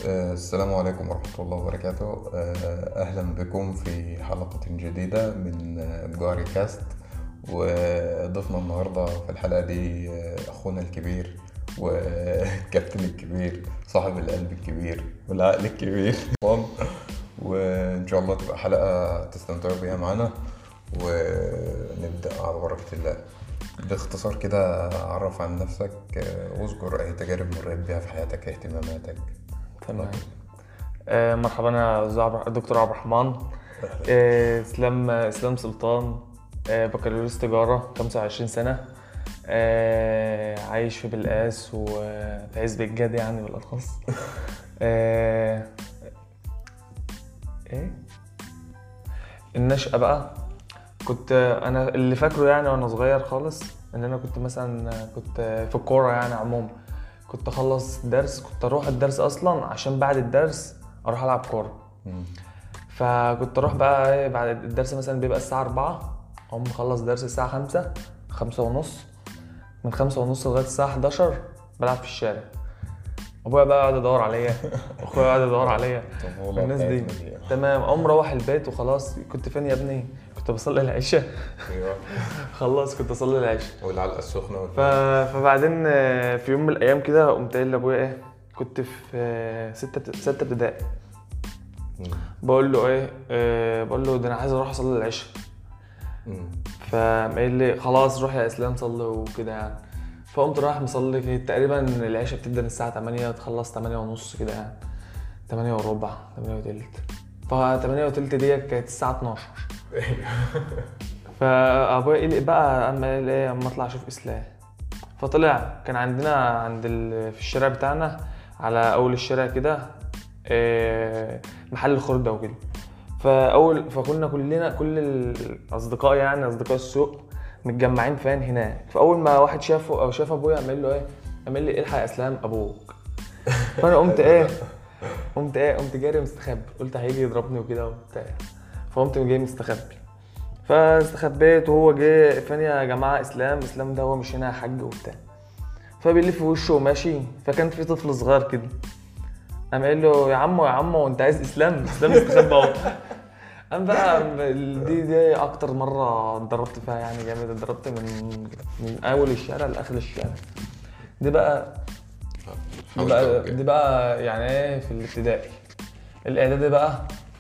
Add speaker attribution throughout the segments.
Speaker 1: آه، السلام عليكم ورحمة الله وبركاته آه، أهلا بكم في حلقة جديدة من آه، جاري كاست وضيفنا النهاردة في الحلقة دي آه، أخونا الكبير والكابتن الكبير صاحب القلب الكبير والعقل الكبير طبعاً. وإن شاء الله تبقى حلقة تستمتعوا بيها معانا ونبدأ على بركة الله باختصار كده عرف عن نفسك آه، واذكر أي تجارب مريت بيها في حياتك اهتماماتك
Speaker 2: تمام آه، مرحبا انا أستاذ عبد- الدكتور عبد الرحمن آه، اسلام اسلام سلطان آه، بكالوريوس تجاره 25 سنه آه، عايش في بلقاس وفي عزب الجد يعني بالاخص آه، ايه النشأة بقى كنت انا اللي فاكره يعني وانا صغير خالص ان انا كنت مثلا كنت في الكوره يعني عموما كنت اخلص درس كنت اروح الدرس اصلا عشان بعد الدرس اروح العب كوره
Speaker 1: مم.
Speaker 2: فكنت اروح بقى ايه بعد الدرس مثلا بيبقى الساعه 4 اقوم مخلص درس الساعه 5 5 ونص من 5 ونص لغايه الساعه 11 بلعب في الشارع ابويا بقى قاعد يدور عليا اخويا قاعد يدور عليا
Speaker 1: الطفولة
Speaker 2: الناس دي
Speaker 1: بتاعتنا دي.
Speaker 2: تمام اقوم مروح البيت وخلاص كنت فين يا ابني كنت بصلي العشاء
Speaker 1: ايوه
Speaker 2: خلاص كنت اصلي العشاء
Speaker 1: والعلقة السخنة
Speaker 2: ف... فبعدين آه، في يوم من الايام كده قمت قايل لابويا ايه كنت في آه، ستة بت- ستة ابتدائي
Speaker 1: مم.
Speaker 2: بقول له ايه آه، بقول له ده انا عايز اروح اصلي العشاء
Speaker 1: مم.
Speaker 2: فقام قايل لي خلاص روح يا اسلام صلي وكده يعني فقمت رايح مصلي كانت تقريبا العشاء بتبدا من الساعه 8 تخلص 8 ونص كده يعني 8 وربع 8 وتلت ف 8 وتلت ديت كانت الساعه 12 فابويا قلق بقى اما قال ايه اما اطلع اشوف اسلام فطلع كان عندنا عند ال... في الشارع بتاعنا على اول الشارع كده آه، محل خردة وكده فاول فكنا كلنا كل الاصدقاء يعني اصدقاء السوق متجمعين فين هناك فاول ما واحد شافه او شاف ابويا عمل له ايه عمل لي الحق يا اسلام ابوك فانا قمت ايه قمت ايه قمت جاري مستخبي قلت هيجي يضربني وكده وبتاع فقمت جاي مستخبي فاستخبيت وهو جه فين يا جماعه اسلام اسلام ده هو مش هنا يا حاج وبتاع فبيلف في وشه وماشي فكان في طفل صغير كده قام قايل له يا عمو يا عمو انت عايز اسلام اسلام استخبى اهو قام بقى دي دي اكتر مره اتضربت فيها يعني جامد اتضربت من من اول الشارع لاخر الشارع دي بقى دي
Speaker 1: حاول
Speaker 2: بقى
Speaker 1: توجه.
Speaker 2: دي بقى يعني ايه في الابتدائي الاعدادي بقى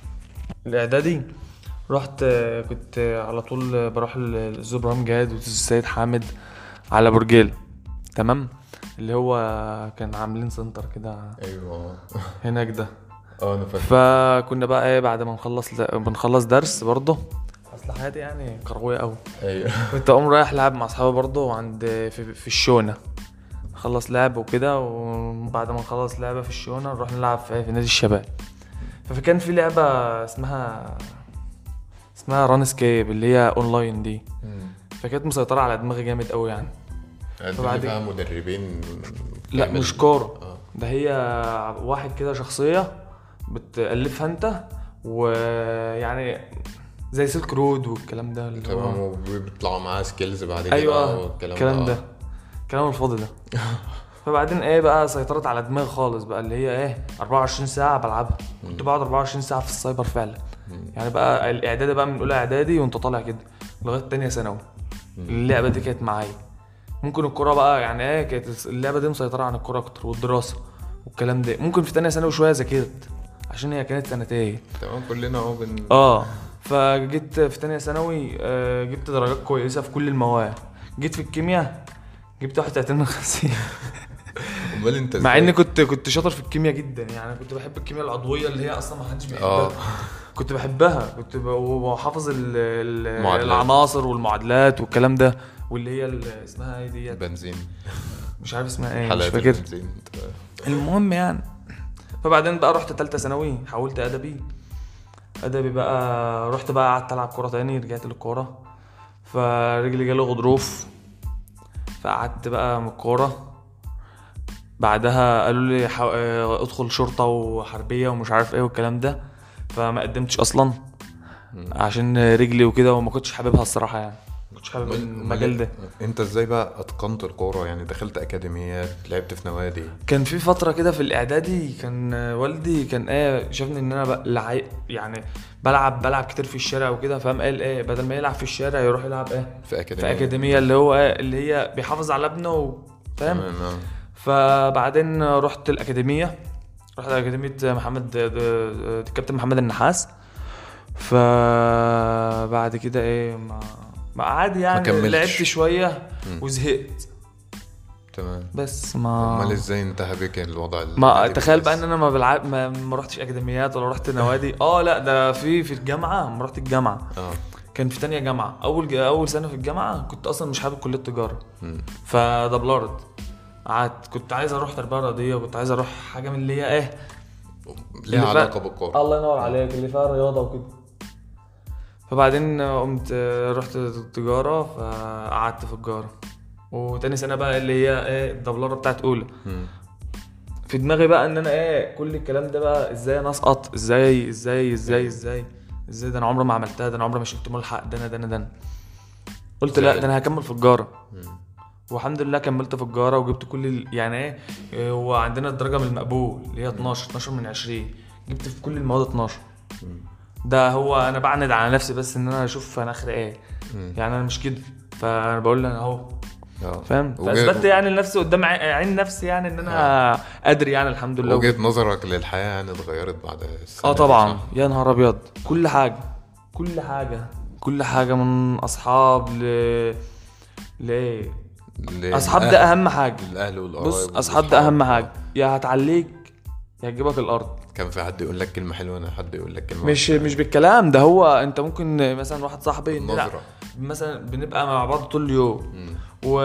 Speaker 2: الاعدادي رحت آه، كنت آه، على طول بروح الزبرام جاد والسيد حامد على برجيل تمام اللي هو كان عاملين سنتر كده
Speaker 1: ايوه
Speaker 2: هناك ده
Speaker 1: اه انا فاكر
Speaker 2: فكنا بقى ايه بعد ما نخلص بنخلص درس برضه اصل حياتي يعني كرويه قوي
Speaker 1: ايوه
Speaker 2: كنت اقوم رايح لعب مع اصحابي برضه عند في, في الشونه نخلص لعب وكده وبعد ما نخلص لعبه في الشونه نروح نلعب في, في نادي الشباب فكان في لعبه اسمها اسمها ران سكيب اللي هي اونلاين دي
Speaker 1: مم.
Speaker 2: فكانت مسيطره على دماغي جامد قوي يعني
Speaker 1: يعني
Speaker 2: فبعد-
Speaker 1: فيها مدربين
Speaker 2: لا
Speaker 1: تعمل-
Speaker 2: مش كوره
Speaker 1: اه
Speaker 2: ده هي واحد كده شخصيه بتالفها انت ويعني زي سلك رود والكلام ده اللي هو-
Speaker 1: تمام وبيطلعوا معاه سكيلز بعد كده
Speaker 2: ايوه
Speaker 1: والكلام
Speaker 2: الكلام ده
Speaker 1: آه.
Speaker 2: الكلام الفاضي ده فبعدين ايه بقى سيطرت على دماغي خالص بقى اللي هي ايه 24 ساعه بلعبها كنت بقعد 24 ساعه في السايبر فعلا يعني بقى الاعدادي بقى من اولى اعدادي وانت طالع كده لغايه تانية ثانوي اللعبه دي كانت معايا ممكن الكوره بقى يعني ايه كانت اللعبه دي مسيطره عن الكوره اكتر والدراسه والكلام ده ممكن في تانية ثانوي شويه ذاكرت عشان هي كانت سنتين
Speaker 1: تمام كلنا اهو بن
Speaker 2: اه فجيت في تانية ثانوي آه، جبت درجات كويسة في كل المواد جيت في الكيمياء جبت 31 من 50
Speaker 1: امال انت
Speaker 2: مع
Speaker 1: ازاي؟
Speaker 2: اني كنت كنت شاطر في الكيمياء جدا يعني كنت بحب الكيمياء العضوية اللي هي اصلا ما حدش
Speaker 1: اه
Speaker 2: بيحبها كنت بحبها كنت ب- وحافظ ال- ال-
Speaker 1: معادلات.
Speaker 2: العناصر والمعادلات والكلام ده واللي هي ال- اسمها ايه ديت
Speaker 1: بنزين
Speaker 2: مش عارف اسمها ايه مش
Speaker 1: حلقات
Speaker 2: فاكر
Speaker 1: البنزين
Speaker 2: المهم يعني فبعدين بقى رحت تالتة ثانوي حولت ادبي ادبي بقى رحت بقى قعدت العب كوره تاني رجعت للكوره فرجلي جالي غضروف فقعدت بقى من الكوره بعدها قالوا لي حو... اه، ادخل شرطه وحربيه ومش عارف ايه والكلام ده فما قدمتش اصلا عشان رجلي وكده وما كنتش حاببها الصراحه يعني ما كنتش حابب
Speaker 1: أمال-
Speaker 2: المجال ده
Speaker 1: أمال انت ازاي بقى اتقنت الكوره يعني دخلت اكاديميات لعبت في نوادي
Speaker 2: كان في فترة كده في الإعدادي كان والدي كان إيه شافني إن أنا بقى لعي يعني بلعب بلعب كتير في الشارع وكده فقام قال إيه بدل ما يلعب في الشارع يروح يلعب إيه
Speaker 1: في
Speaker 2: في
Speaker 1: اكاديميه
Speaker 2: أكاديمية اللي هو إيه اللي هي بيحافظ على ابنه و- فاهم
Speaker 1: تمام اه
Speaker 2: فبعدين رحت الأكاديمية رحت أكاديمية محمد الكابتن محمد النحاس فبعد كده إيه ما ما عادي يعني
Speaker 1: كملتش.
Speaker 2: لعبت شوية
Speaker 1: مم.
Speaker 2: وزهقت
Speaker 1: تمام
Speaker 2: بس ما
Speaker 1: امال ازاي انتهى بك الوضع
Speaker 2: ما
Speaker 1: النادي
Speaker 2: تخيل
Speaker 1: بس؟
Speaker 2: بقى ان انا ما بلعب ما, ما رحتش اكاديميات ولا رحت نوادي اه لا ده في في الجامعه ما رحت الجامعه
Speaker 1: اه
Speaker 2: كان في تانية جامعه اول ج- اول سنه في الجامعه كنت اصلا مش حابب كليه تجاره
Speaker 1: مم.
Speaker 2: فدبلرت قعدت كنت عايز اروح تربيه رياضيه وكنت عايز اروح حاجه من اللي هي ايه
Speaker 1: ليها
Speaker 2: اللي فا-
Speaker 1: علاقه بالكوره
Speaker 2: الله ينور عليك اللي فيها رياضه وكده فبعدين قمت رحت تجاره فقعدت في الجاره وتاني سنه بقى اللي هي ايه الدبلره بتاعت اولى
Speaker 1: مم.
Speaker 2: في دماغي بقى ان انا ايه كل الكلام ده بقى ازاي انا اسقط ازاي ازاي ازاي ازاي ازاي ده انا عمري ما عملتها ده انا عمري ما شفت ملحق ده انا ده انا ده أنا. قلت لا ده انا هكمل في الجاره
Speaker 1: مم.
Speaker 2: والحمد لله كملت في الجاره وجبت كل ال... يعني ايه إيه، هو عندنا الدرجه من المقبول اللي هي 12 12 من 20 جبت في كل المواد 12
Speaker 1: مم.
Speaker 2: ده هو انا بعند على نفسي بس ان انا اشوف انا اخر ايه
Speaker 1: مم.
Speaker 2: يعني انا مش كده فانا بقول انا اهو
Speaker 1: اه
Speaker 2: فاهم
Speaker 1: وجه-
Speaker 2: فاثبتت يعني لنفسي قدام عي- عين نفسي يعني ان انا قادر يعني الحمد لله
Speaker 1: وجهه نظرك للحياه يعني اتغيرت بعد السنه
Speaker 2: اه
Speaker 1: دي،
Speaker 2: طبعا
Speaker 1: صح؟
Speaker 2: يا نهار ابيض كل حاجه كل حاجه كل حاجه من اصحاب ل ل
Speaker 1: للأهل-
Speaker 2: اصحاب ده اهم حاجه
Speaker 1: الاهل والقرايب
Speaker 2: بص اصحاب ده اهم حاجه يا هتعليك يا هتجيبك الارض
Speaker 1: كان في حد يقول لك كلمه حلوه انا حد يقول لك كلمه
Speaker 2: مش
Speaker 1: وحشة.
Speaker 2: مش بالكلام ده هو انت ممكن مثلا واحد صاحبي نلعب
Speaker 1: النظره
Speaker 2: مثلا بنبقى مع بعض طول اليوم
Speaker 1: مم.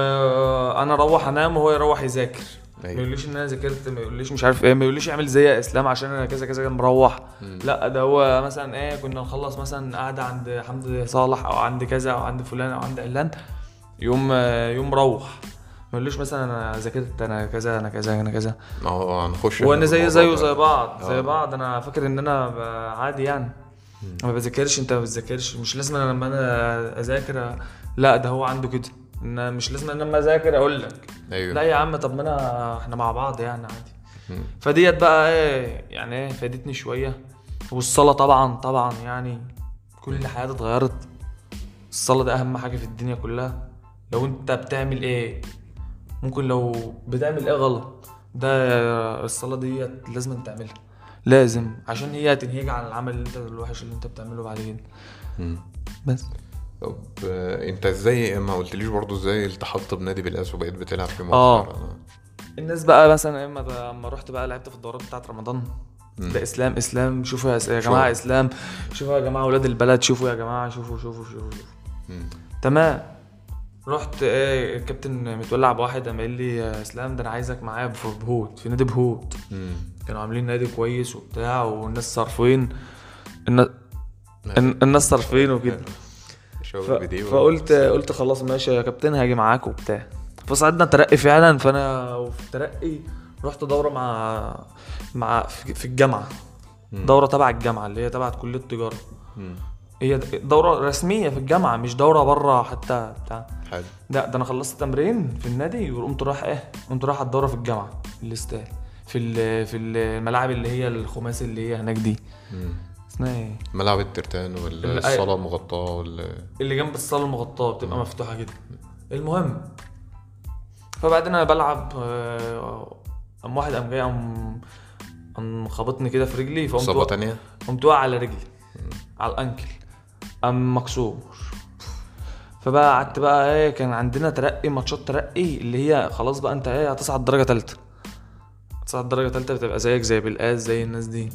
Speaker 2: وانا اروح انام وهو يروح يذاكر ما
Speaker 1: أيوة.
Speaker 2: يقوليش ان انا ذاكرت ما يقوليش مش عارف ايه ما يقوليش اعمل زي يا اسلام عشان انا كذا كذا مروح
Speaker 1: مم.
Speaker 2: لا ده هو مثلا ايه كنا نخلص مثلا قاعده عند حمد صالح او عند كذا او عند فلان او عند علان يوم يوم مروح ما يقوليش مثلا انا ذاكرت انا كذا انا كذا انا كذا
Speaker 1: ما هو هنخش
Speaker 2: وانا
Speaker 1: في
Speaker 2: زي
Speaker 1: الموضوع
Speaker 2: زيه
Speaker 1: ده.
Speaker 2: زي بعض
Speaker 1: آه.
Speaker 2: زي بعض انا فاكر ان انا ب- عادي يعني ما بذاكرش انت ما بتذاكرش مش لازم انا لما انا اذاكر لا ده هو عنده كده ان مش لازم انا لما اذاكر اقول لك
Speaker 1: ايوه
Speaker 2: لا يا عم طب ما انا احنا مع بعض يعني عادي
Speaker 1: مم.
Speaker 2: فديت بقى ايه يعني ايه فادتني شويه والصلاه طبعا طبعا يعني كل حياتي اتغيرت الصلاه ده اهم حاجه في الدنيا كلها لو انت بتعمل ايه ممكن لو بتعمل ايه غلط ده الصلاه ديت لازم تعملها لازم عشان هي هتنهيك عن العمل اللي انت الوحش اللي انت بتعمله بعد كده
Speaker 1: مم.
Speaker 2: بس
Speaker 1: طب آه، انت ازاي ما قلتليش برضو ازاي التحقت بنادي بالاس وبقيت بتلعب في
Speaker 2: آه.
Speaker 1: مؤخرا
Speaker 2: الناس بقى مثلا اما لما رحت بقى لعبت في الدورات بتاعت رمضان
Speaker 1: مم.
Speaker 2: ده اسلام اسلام شوفوا يا, يا
Speaker 1: شو.
Speaker 2: جماعه اسلام شوفوا يا جماعه اولاد البلد شوفوا يا جماعه شوفوا شوفوا شوفوا, شوفوا.
Speaker 1: مم.
Speaker 2: تمام رحت ايه الكابتن متولع بواحد قام قال لي يا اسلام ده انا عايزك معايا في بهوت في نادي بهوت
Speaker 1: مم.
Speaker 2: كانوا عاملين نادي كويس وبتاع والناس صارفين النا- الن- الناس صارفين وكده ف...
Speaker 1: شباب بدي
Speaker 2: فقلت قلت خلاص ماشي يا كابتن هاجي معاك وبتاع فصعدنا ترقي فعلا فانا وفي الترقي رحت دوره مع مع في في الجامعه
Speaker 1: مم.
Speaker 2: دوره تبع الجامعه اللي هي تبع كليه التجاره
Speaker 1: مم.
Speaker 2: هي دوره رسميه في الجامعه مش دوره بره حتى بتاع
Speaker 1: حلو
Speaker 2: لا ده انا خلصت تمرين في النادي وقمت رايح ايه قمت رايح على الدوره في الجامعه في الاستاد في ال- في الملاعب اللي هي الخماسي اللي هي هناك دي
Speaker 1: مم.
Speaker 2: اسمها ايه
Speaker 1: ملعب الترتان والصاله مغطاه وال
Speaker 2: اللي جنب الصاله المغطاه بتبقى مفتوحه كده المهم فبعدين انا بلعب آه، قام واحد قام جاي قام قام خبطني كده في رجلي فقمت
Speaker 1: اصابه
Speaker 2: وق-
Speaker 1: تانية
Speaker 2: قمت واقع على رجلي على الانكل قام مكسور فبقى قعدت بقى ايه كان عندنا ترقي ماتشات ترقي اللي هي خلاص بقى انت ايه هتصعد درجه تالته تصعد درجه تالته بتبقى زيك زي بالقاس زي الناس دي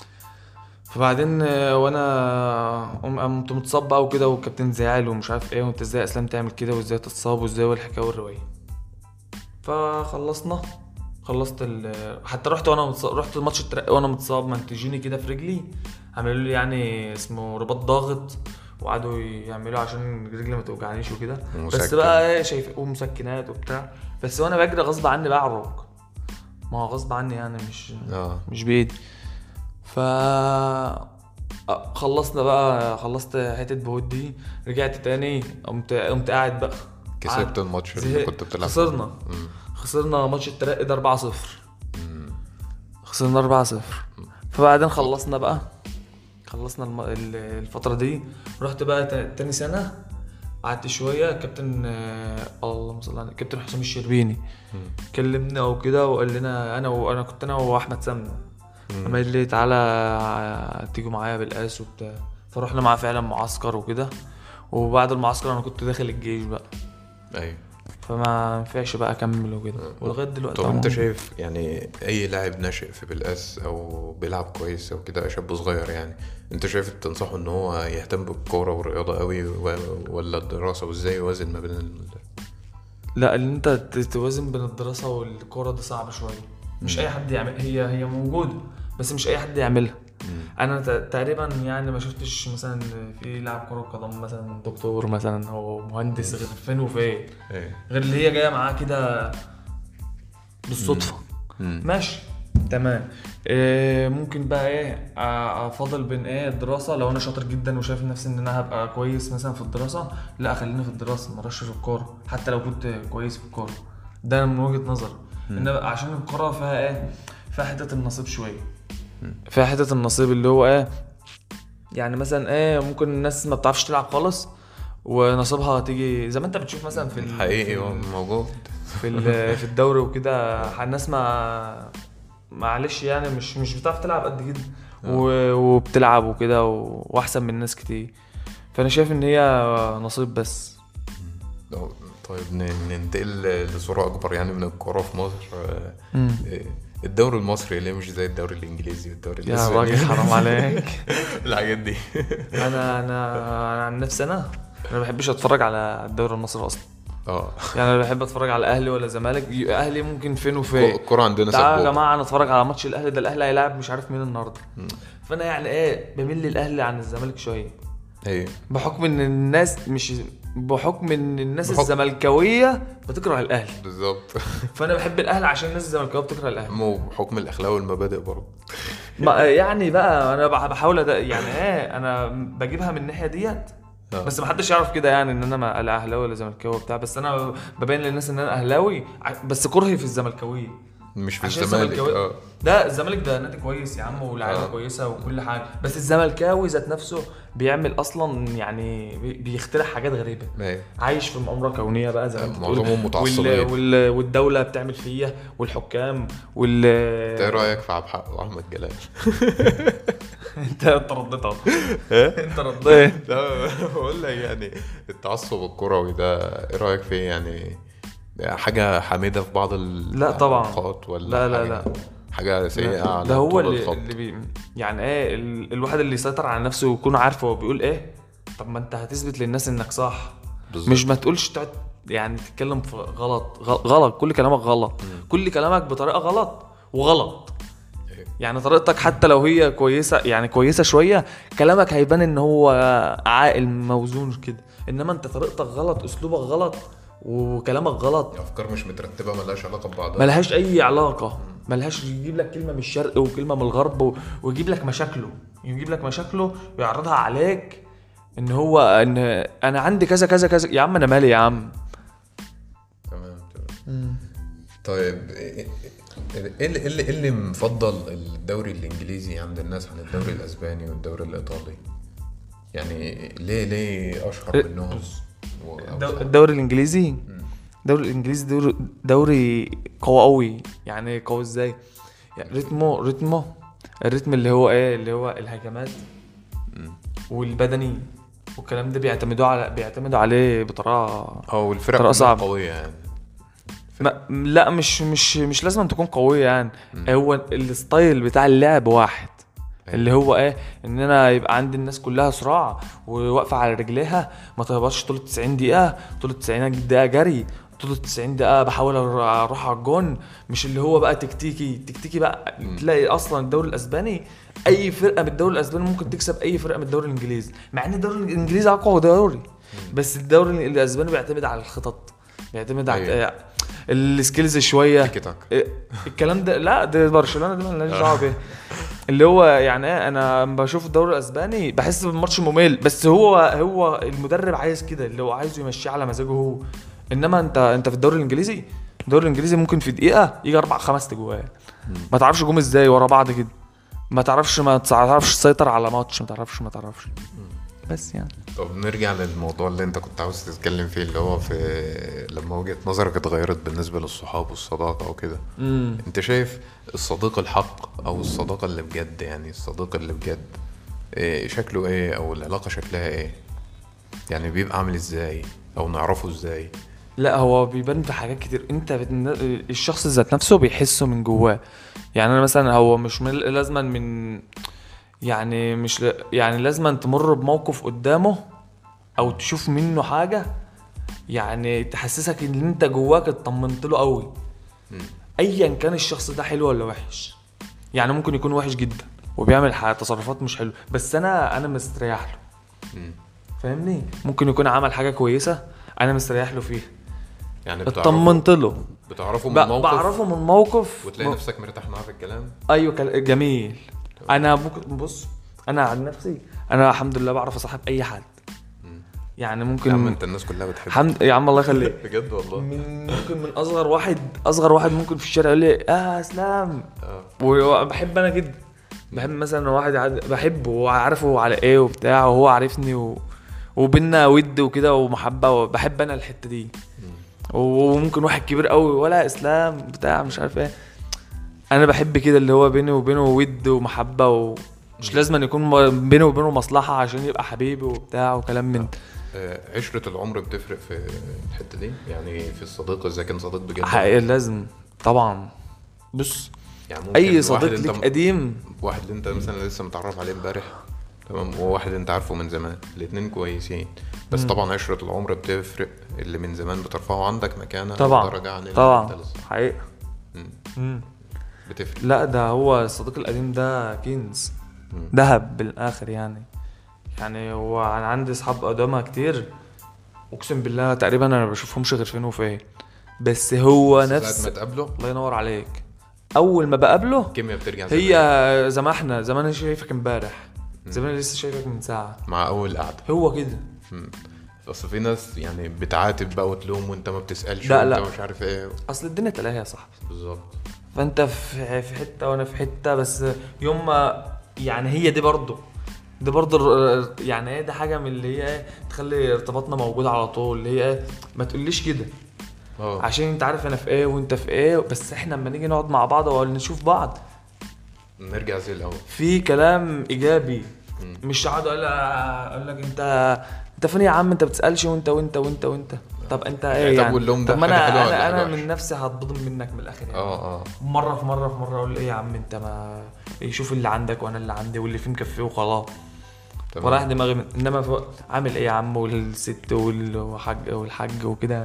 Speaker 2: فبعدين آه، وانا قم- قمت متصاب بقى وكده والكابتن زعل ومش عارف ايه وانت ازاي يا اسلام تعمل كده وازاي تتصاب وازاي والحكايه والروايه فخلصنا خلصت ال حتى رحت وانا متصاب رحت ماتش الترقي وانا متصاب منتجيني كده في رجلي عملوا لي يعني اسمه رباط ضاغط وقعدوا يعملوا عشان رجلي ما توجعنيش وكده بس
Speaker 1: ومسكن.
Speaker 2: بقى ايه شايف ومسكنات وبتاع بس وانا بجري غصب عني بعرج ما هو غصب عني يعني مش
Speaker 1: اه
Speaker 2: مش بايدي ف آه، خلصنا بقى خلصت حته بهود دي رجعت تاني قمت قمت قاعد بقى
Speaker 1: كسبت الماتش اللي
Speaker 2: زهقت.
Speaker 1: كنت بتلعب
Speaker 2: خسرنا
Speaker 1: مم.
Speaker 2: خسرنا ماتش الترقي ده 4 0
Speaker 1: مم.
Speaker 2: خسرنا 4 0 فبعدين خلصنا بقى خلصنا الم... ال- الفترة دي رحت بقى تا- تاني سنة قعدت شوية كابتن آه، اللهم صل على كابتن حسام الشربيني كلمنا وكده وقال لنا انا وانا كنت انا واحمد سمنه قام قال لي تعالى آه، تيجوا معايا بالقاس وبتاع فرحنا معاه فعلا معسكر وكده وبعد المعسكر انا كنت داخل الجيش بقى
Speaker 1: ايوه
Speaker 2: فما ينفعش بقى اكمل وكده ولغايه دلوقتي
Speaker 1: طب انت
Speaker 2: أهو.
Speaker 1: شايف يعني اي لاعب ناشئ في بالقاس او بيلعب كويس او كده شاب صغير يعني انت شايف تنصحه ان هو يهتم بالكوره والرياضه قوي و- ولا الدراسه وازاي يوازن ما بين ال...
Speaker 2: لا اللي انت ت- توازن بين الدراسه والكوره ده صعب شويه مش اي حد يعمل هي هي موجوده بس مش اي حد يعملها انا ت- تقريبا يعني ما شفتش مثلا في لاعب كره قدم مثلا دكتور مثلا هو مهندس غير فين وفين
Speaker 1: ايه
Speaker 2: غير اللي هي جايه معاه كده بالصدفه
Speaker 1: مم.
Speaker 2: ماشي تمام إيه ممكن بقى ايه أ- افضل بين ايه الدراسه لو انا شاطر جدا وشايف نفسي ان انا هبقى كويس مثلا في الدراسه لا خليني في الدراسه ما اروحش في الكوره حتى لو كنت كويس في الكوره ده من وجهه نظري ان عشان الكوره فيها ايه فيها حته النصيب شويه فيها حته النصيب اللي هو ايه يعني مثلا ايه ممكن الناس ما بتعرفش تلعب خالص ونصيبها تيجي زي ما انت بتشوف مثلا في ال-
Speaker 1: حقيقي
Speaker 2: في
Speaker 1: هو
Speaker 2: ال-
Speaker 1: موجود
Speaker 2: في ال- في الدوري وكده الناس ما معلش يعني مش مش بتعرف تلعب قد كده و- وبتلعب وكده و- واحسن من ناس كتير فانا شايف ان هي نصيب بس
Speaker 1: أو- طيب ن- ننتقل لصورة أكبر يعني من الكورة في مصر آه،
Speaker 2: مم.
Speaker 1: إيه، الدوري المصري ليه مش زي الدوري الإنجليزي والدوري
Speaker 2: يا
Speaker 1: الإسباني
Speaker 2: راجل حرام عليك
Speaker 1: الحاجات دي
Speaker 2: انا انا أنا عن نفسي انا انا ما بحبش اتفرج على الدوري المصري اصلا
Speaker 1: اه
Speaker 2: يعني انا بحب اتفرج على اهلي ولا زمالك اهلي ممكن فين وفين
Speaker 1: الكورة عندنا
Speaker 2: تعالوا يا
Speaker 1: سبوبة
Speaker 2: جماعه انا اتفرج على ماتش الاهلي ده الاهلي هيلاعب مش عارف مين النهارده فانا يعني ايه بميل للاهلي عن الزمالك شويه
Speaker 1: ايه
Speaker 2: بحكم ان الناس مش بحكم ان الناس
Speaker 1: بحكم-
Speaker 2: الزملكاويه بتكره الاهلي
Speaker 1: بالظبط
Speaker 2: فانا بحب الاهلي عشان الناس الزملكاويه بتكره الاهلي
Speaker 1: مو بحكم الأخلاق والمبادئ برضه
Speaker 2: ما يعني بقى انا بح- بحاول أد... يعني ايه انا بجيبها من الناحيه ديت
Speaker 1: آه.
Speaker 2: بس ما حدش يعرف كده يعني ان انا ما لا اهلاوي ولا زملكاوي وبتاع بس انا ببين للناس ان انا اهلاوي ع- بس كرهي في الزملكاويه
Speaker 1: مش في
Speaker 2: عشان
Speaker 1: الزمالك
Speaker 2: الزملكاوي
Speaker 1: اه
Speaker 2: ده الزمالك ده نادي كويس يا عم ولاعيبه
Speaker 1: آه.
Speaker 2: كويسه وكل حاجه بس الزملكاوي ذات نفسه بيعمل اصلا يعني بي- بيخترع حاجات غريبه
Speaker 1: ايه
Speaker 2: عايش في مؤامره كونيه بقى زي ما انت بتقول.
Speaker 1: معظمهم متعصبين.
Speaker 2: وال... وال... والدوله بتعمل فيا والحكام وال
Speaker 1: انت ايه رأيك في عبد الحق وأحمد جلال؟
Speaker 2: انت انت رديت اهو انت رديت
Speaker 1: لا بقول لك يعني التعصب الكروي ده ايه رأيك فيه يعني حاجة حميدة في بعض ال-
Speaker 2: لا طبعا.
Speaker 1: الأوقات ولا
Speaker 2: لا لا
Speaker 1: حاجة-
Speaker 2: لا.
Speaker 1: حاجة سيئة على
Speaker 2: ده هو
Speaker 1: طول
Speaker 2: اللي,
Speaker 1: الخط
Speaker 2: اللي بي... يعني ايه ال... الواحد اللي يسيطر على نفسه ويكون عارف هو بيقول ايه طب ما انت هتثبت للناس انك صح
Speaker 1: بالظبط.
Speaker 2: مش ما تقولش تقعد يعني تتكلم في غلط غ- غلط كل كلامك غلط كل كلامك بطريقه غلط وغلط
Speaker 1: إيه.
Speaker 2: يعني طريقتك حتى لو هي كويسه يعني كويسه شويه كلامك هيبان ان هو عاقل موزون كده انما انت طريقتك غلط اسلوبك غلط وكلامك غلط
Speaker 1: افكار مش مترتبه ملهاش علاقه ببعضها
Speaker 2: ملهاش اي علاقه ملهاش يجيب لك كلمه من الشرق وكلمه من الغرب و... ويجيب لك مشاكله يجيب لك مشاكله ويعرضها عليك ان هو ان انا عندي كذا كذا كذا يا عم انا مالي يا عم
Speaker 1: تمام تمام طيب ايه إيه اللي إيه اللي, إيه اللي مفضل الدوري الانجليزي عند الناس عن الدوري الاسباني والدوري الايطالي يعني ليه ليه اشهر
Speaker 2: إيه؟
Speaker 1: منهم و- أو-
Speaker 2: الدوري الانجليزي الدوري الانجليزي دوري, دوري قوي قوي يعني قوي ازاي يعني رتمه رتمه الريتم اللي هو ايه اللي هو الهجمات والبدني والكلام ده بيعتمدوا على بيعتمدوا عليه بطريقه
Speaker 1: او الفرق
Speaker 2: طريقة
Speaker 1: كلها
Speaker 2: صعبة.
Speaker 1: قويه يعني
Speaker 2: ما لا مش مش مش لازم تكون قوية يعني هو الستايل بتاع اللعب واحد اللي هو ايه ان انا يبقى عندي الناس كلها صراع وواقفه على رجليها ما تهبطش طول 90 دقيقه طول 90 دقيقه جري طول 90 دقيقه بحاول أر- اروح على الجون مش اللي هو بقى تكتيكي تكتيكي بقى تلاقي اصلا الدوري الاسباني اي فرقه من الدوري الاسباني ممكن تكسب اي فرقه من الدوري الانجليزي مع ان الدوري الانجليزي اقوى دوري بس الدوري الاسباني بيعتمد على الخطط بيعتمد على
Speaker 1: أيوة.
Speaker 2: آه، السكيلز شويه
Speaker 1: تيكي تاك
Speaker 2: إيه، الكلام ده لا ده برشلونه دي مالناش دعوه بيه اللي هو يعني ايه انا لما بشوف الدوري الاسباني بحس بالماتش ممل بس هو هو المدرب عايز كده اللي هو عايزه يمشيه على مزاجه هو انما انت انت في الدوري الانجليزي الدوري الانجليزي ممكن في دقيقه يجي اربع خمس تجوال ما تعرفش جم ازاي ورا بعض كده ما تعرفش ما تعرفش تسيطر على ماتش ما تعرفش ما تعرفش بس يعني
Speaker 1: طب نرجع للموضوع اللي انت كنت عاوز تتكلم فيه اللي هو في لما وجهة نظرك اتغيرت بالنسبة للصحاب والصداقة وكده
Speaker 2: امم
Speaker 1: انت شايف الصديق الحق او الصداقة اللي بجد يعني الصديق اللي بجد إيه شكله ايه او العلاقة شكلها ايه يعني بيبقى عامل ازاي او نعرفه ازاي
Speaker 2: لا هو بيبان في حاجات كتير انت بتن... الشخص ذات نفسه بيحسه من جواه يعني انا مثلا هو مش من... لازما من يعني مش ل... يعني لازما تمر بموقف قدامه او تشوف منه حاجه يعني تحسسك ان انت جواك اطمنت له قوي
Speaker 1: مم.
Speaker 2: ايا كان الشخص ده حلو ولا وحش يعني ممكن يكون وحش جدا وبيعمل ح- تصرفات مش حلوه بس انا انا مستريح له
Speaker 1: مم.
Speaker 2: فاهمني ممكن يكون عمل حاجه كويسه انا مستريح له فيها
Speaker 1: يعني بتعرفه
Speaker 2: اطمنت له
Speaker 1: بتعرفه من
Speaker 2: ب-
Speaker 1: موقف
Speaker 2: بعرفه من موقف
Speaker 1: وتلاقي
Speaker 2: م-
Speaker 1: نفسك مرتاح معاه في الكلام
Speaker 2: ايوه كل- جميل انا ممكن بص انا عن نفسي انا الحمد لله بعرف اصاحب اي حد
Speaker 1: مم.
Speaker 2: يعني
Speaker 1: يا عم
Speaker 2: ممكن
Speaker 1: انت الناس كلها بتحبك
Speaker 2: الحمد يا عم الله يخليك
Speaker 1: بجد والله
Speaker 2: من ممكن من اصغر واحد اصغر واحد ممكن في الشارع يقول لي اه اسلام
Speaker 1: اه
Speaker 2: وبحب انا جدا بحب مثلا واحد عاد- بحبه وعارفه على ايه وبتاع وهو عارفني و... وبينا ود وكده ومحبه وبحب انا الحته دي
Speaker 1: مم.
Speaker 2: وممكن واحد كبير قوي ولا اسلام بتاع مش عارف ايه انا بحب كده اللي هو بيني وبينه ود ومحبه ومش لازم أن يكون م- بيني وبينه مصلحه عشان يبقى حبيبي وبتاع وكلام من ده.
Speaker 1: آه، عشرة العمر بتفرق في الحتة دي يعني في الصديق إذا كان صديق بجد
Speaker 2: حقيقة لازم طبعا بص
Speaker 1: يعني ممكن
Speaker 2: اي
Speaker 1: واحد
Speaker 2: صديق
Speaker 1: انت
Speaker 2: ليك قديم
Speaker 1: واحد انت مثلا لسه متعرف عليه امبارح تمام وواحد انت عارفه من زمان الاتنين كويسين بس طبعا عشرة العمر بتفرق اللي من زمان بترفعه عندك مكانة
Speaker 2: طبعا
Speaker 1: درجة عن اللي
Speaker 2: طبعا
Speaker 1: انت لسه
Speaker 2: حقيقة
Speaker 1: مم.
Speaker 2: مم.
Speaker 1: بتفرق
Speaker 2: لا ده هو الصديق القديم ده كنز
Speaker 1: مم.
Speaker 2: ذهب بالاخر يعني يعني هو انا عندي اصحاب قدامها كتير اقسم بالله تقريبا انا ما بشوفهمش غير فين وفين بس هو
Speaker 1: بس ساعة
Speaker 2: نفس
Speaker 1: ما تقابله
Speaker 2: الله ينور عليك اول ما بقابله
Speaker 1: الكيمياء بترجع زي ما
Speaker 2: هي زي ما احنا زمان انا شايفك امبارح زمان أنا لسه شايفك من ساعه
Speaker 1: مع اول قعدة
Speaker 2: هو كده
Speaker 1: مم. اصل في ناس يعني بتعاتب بقى وتلوم وانت ما بتسألش
Speaker 2: لا،
Speaker 1: وانت
Speaker 2: لا.
Speaker 1: مش عارف ايه
Speaker 2: اصل الدنيا تلاهي يا صاحبي
Speaker 1: بالظبط
Speaker 2: فانت في في حته وانا في حته بس يوم ما يعني هي دي برضه دي برضه الر- يعني ايه ده حاجه من اللي هي ايه تخلي ارتباطنا موجود على طول اللي هي ايه ما تقوليش كده
Speaker 1: اه
Speaker 2: عشان انت عارف انا في ايه وانت في ايه بس احنا لما نيجي نقعد مع بعض ولا نشوف بعض
Speaker 1: نرجع زي الاول
Speaker 2: في كلام ايجابي
Speaker 1: مم.
Speaker 2: مش قاعد اقول اقول لك انت انت فين يا عم انت بتسالش وانت وانت وانت وانت طب انت ايه
Speaker 1: طب
Speaker 2: يعني
Speaker 1: واللوم ده
Speaker 2: طب ما
Speaker 1: حاجة حلوة
Speaker 2: انا
Speaker 1: ولا
Speaker 2: انا,
Speaker 1: حاجة
Speaker 2: أنا
Speaker 1: وحشة؟
Speaker 2: من نفسي هتبضم منك من الاخر يعني
Speaker 1: اه اه
Speaker 2: مره في مره في مره اقول ايه يا عم انت ما يشوف اللي عندك وانا اللي عندي واللي فيه مكفيه وخلاص
Speaker 1: تمام.
Speaker 2: ورايح دماغي من انما في... عامل ايه يا عم والست والحاج والحاج وكده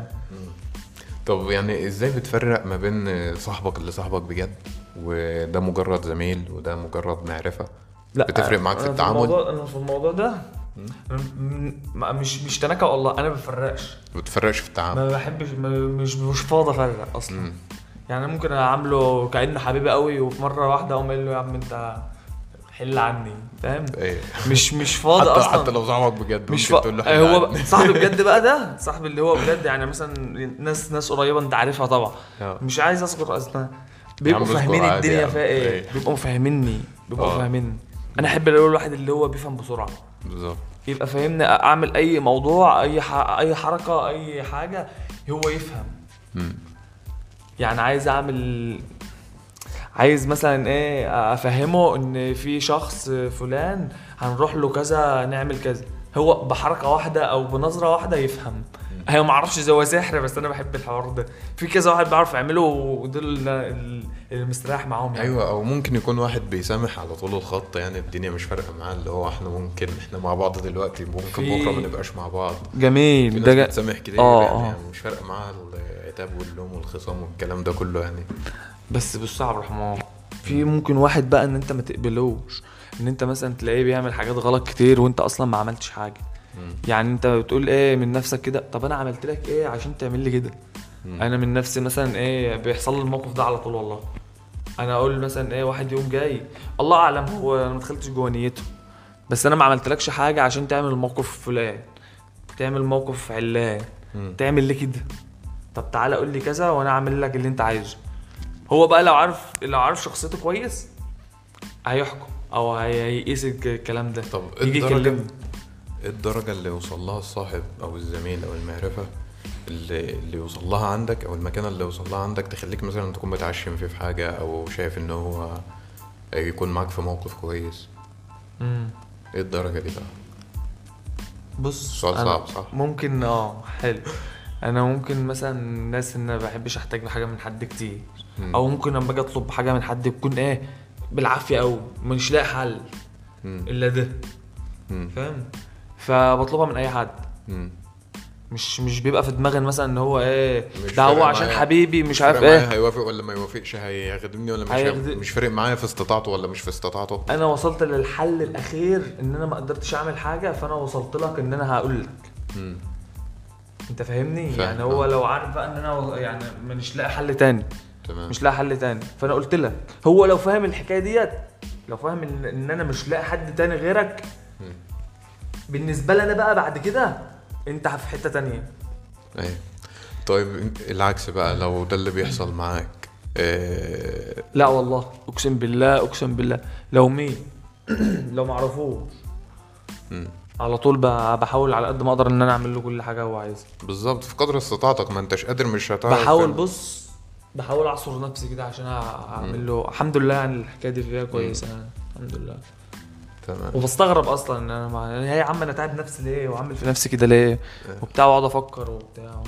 Speaker 1: طب يعني ازاي بتفرق ما بين صاحبك اللي صاحبك بجد وده مجرد زميل وده مجرد معرفة
Speaker 2: لا
Speaker 1: بتفرق معاك في
Speaker 2: أنا
Speaker 1: التعامل؟
Speaker 2: الموضوع انا في الموضوع ده أنا م- م- مش مش تناكة والله انا ما بفرقش
Speaker 1: ما بتفرقش في التعامل
Speaker 2: ما بحبش ما مش مش فاضي افرق اصلا
Speaker 1: مم.
Speaker 2: يعني أنا ممكن اعامله كانه حبيبي قوي وفي مره واحده اقوم قايل له يا عم انت حل عني فاهم
Speaker 1: ايه
Speaker 2: مش مش فاضي
Speaker 1: حتى
Speaker 2: اصلا
Speaker 1: حتى لو صاحبك بجد
Speaker 2: مش
Speaker 1: ممكن
Speaker 2: فا...
Speaker 1: تقول له
Speaker 2: آه،
Speaker 1: حل
Speaker 2: هو
Speaker 1: عني.
Speaker 2: صاحبي بجد بقى ده صاحبي اللي هو بجد يعني مثلا ناس ناس قريبه انت عارفها طبعا
Speaker 1: آه.
Speaker 2: مش عايز اذكر اصلا بيبقوا
Speaker 1: اذكر
Speaker 2: فاهمين
Speaker 1: عادي
Speaker 2: الدنيا
Speaker 1: يا عم.
Speaker 2: فيها ايه
Speaker 1: إيه.
Speaker 2: بيبقوا فاهميني بيبقوا
Speaker 1: آه.
Speaker 2: فاهميني انا احب اللي هو الواحد اللي هو بيفهم بسرعه
Speaker 1: بالظبط
Speaker 2: يبقى فاهمني اعمل اي موضوع اي ح... اي حركه اي حاجه هو يفهم
Speaker 1: مم.
Speaker 2: يعني عايز اعمل عايز مثلا ايه افهمه ان في شخص فلان هنروح له كذا نعمل كذا هو بحركه واحده او بنظره واحده يفهم هي ما اعرفش ازاي هو سحر بس انا بحب الحوار ده في كذا واحد بيعرف يعمله ودول اللي- اللي مستريح معاهم يعني
Speaker 1: ايوه او ممكن يكون واحد بيسامح على طول الخط يعني الدنيا مش فارقه معاه اللي هو احنا ممكن احنا مع بعض دلوقتي ممكن
Speaker 2: في-
Speaker 1: بكره ما نبقاش مع بعض في
Speaker 2: جميل
Speaker 1: ناس
Speaker 2: ده جا...
Speaker 1: بتسامح كتير
Speaker 2: آه،
Speaker 1: يعني,
Speaker 2: آه.
Speaker 1: يعني مش فارقه معاه العتاب واللوم والخصام والكلام ده كله يعني
Speaker 2: بس بص يا عبد الرحمن في ممكن واحد بقى ان انت ما تقبلوش ان انت مثلا تلاقيه بيعمل حاجات غلط كتير وانت اصلا ما عملتش حاجه
Speaker 1: مم.
Speaker 2: يعني انت بتقول ايه من نفسك كده طب انا عملت لك ايه عشان تعمل لي كده
Speaker 1: مم.
Speaker 2: انا من نفسي مثلا ايه بيحصل لي الموقف ده على طول والله انا اقول مثلا ايه واحد يوم جاي الله اعلم هو انا ما دخلتش جوه نيته بس انا ما عملتلكش حاجه عشان تعمل الموقف فلان تعمل موقف علان
Speaker 1: مم.
Speaker 2: تعمل ليه كده طب تعالى قول لي كذا وانا اعمل لك اللي انت عايزه هو بقى لو عارف لو عارف شخصيته كويس هيحكم او هي- هيقيس الك- الكلام ده
Speaker 1: طب إيه
Speaker 2: يجي
Speaker 1: الدرجة
Speaker 2: يكلمني
Speaker 1: إيه الدرجة اللي يوصل لها الصاحب أو الزميل أو المعرفة اللي, اللي يوصل لها عندك أو المكانة اللي يوصل لها عندك تخليك مثلا تكون متعشم فيه في حاجة أو شايف إن هو يكون معاك في موقف كويس
Speaker 2: مم.
Speaker 1: إيه الدرجة دي بقى؟
Speaker 2: بص
Speaker 1: سؤال
Speaker 2: أنا
Speaker 1: صعب صح؟
Speaker 2: ممكن اه حلو انا ممكن مثلا ناس ان انا ما بحبش احتاج حاجه من حد كتير
Speaker 1: مم.
Speaker 2: او ممكن لما باجي اطلب حاجه من حد يكون ايه بالعافيه قوي مش لاقي حل
Speaker 1: مم.
Speaker 2: الا ده
Speaker 1: مم.
Speaker 2: فاهم فبطلبها من اي حد
Speaker 1: مم.
Speaker 2: مش مش بيبقى في دماغي مثلا ان هو ايه
Speaker 1: مش
Speaker 2: ده هو
Speaker 1: فارق
Speaker 2: عشان
Speaker 1: معايا.
Speaker 2: حبيبي مش عارف
Speaker 1: فارق معايا
Speaker 2: ايه
Speaker 1: هيوافق ولا ما يوافقش هيخدمني ولا مش
Speaker 2: هيخدم-
Speaker 1: هيخدم. مش فارق معايا في استطاعته ولا مش في استطاعته
Speaker 2: انا وصلت للحل الاخير ان انا ما قدرتش اعمل حاجه فانا وصلت لك ان انا هقول لك
Speaker 1: مم.
Speaker 2: انت فاهمني
Speaker 1: فاهم،
Speaker 2: يعني هو
Speaker 1: آه.
Speaker 2: لو عارف بقى ان انا يعني مش لاقي حل تاني
Speaker 1: تمام
Speaker 2: مش لاقي حل تاني فانا قلت لك هو لو فاهم الحكايه ديت لو فاهم ان, إن انا مش لاقي حد تاني غيرك
Speaker 1: مم.
Speaker 2: بالنسبه لي انا بقى بعد كده انت في حته تانية
Speaker 1: ايوه طيب العكس بقى لو ده اللي بيحصل معاك آه،
Speaker 2: لا والله اقسم بالله اقسم بالله لو مين لو ما اعرفوش
Speaker 1: مم.
Speaker 2: على طول ب- بحاول على قد ما اقدر ان انا اعمل له كل حاجه هو عايزها
Speaker 1: بالظبط في قدر استطاعتك ما انتش قادر مش هتعرف
Speaker 2: بحاول بص بحاول اعصر نفسي كده عشان اعمل له الحمد لله يعني الحكايه دي فيها كويسه يعني الحمد لله
Speaker 1: تمام
Speaker 2: وبستغرب اصلا ان انا مع... يعني هي يا عم انا تعب نفسي ليه وعامل في نفسي كده ليه وبتاع واقعد افكر وبتاع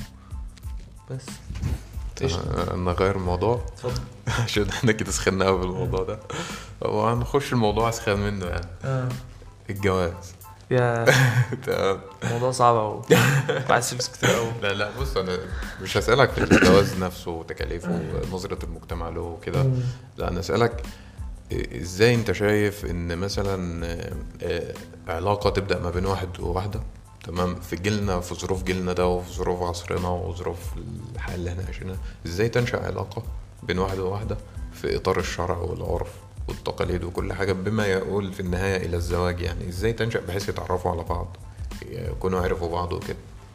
Speaker 2: بس ايش
Speaker 1: آه، نغير الموضوع
Speaker 2: اتفضل
Speaker 1: عشان احنا كده سخنا قوي بالموضوع ده وهنخش الموضوع اسخن منه يعني
Speaker 2: آه.
Speaker 1: الجواز
Speaker 2: يا
Speaker 1: تمام
Speaker 2: الموضوع صعب قوي عايز فلوس كتير قوي
Speaker 1: لا لا بص انا مش هسألك في الجواز نفسه وتكاليفه ونظرة المجتمع له وكده لا انا اسألك إيه- ازاي انت شايف ان مثلا آه، آه، علاقة تبدأ ما بين واحد وواحدة تمام في جيلنا في ظروف جيلنا ده وفي ظروف عصرنا وظروف الحياة اللي احنا عايشينها ازاي تنشأ علاقة بين واحد وواحدة في اطار الشرع والعرف والتقاليد وكل حاجة بما يقول في النهاية الى الزواج يعني ازاي تنشأ بحيث يتعرفوا على بعض يكونوا عرفوا بعض وكده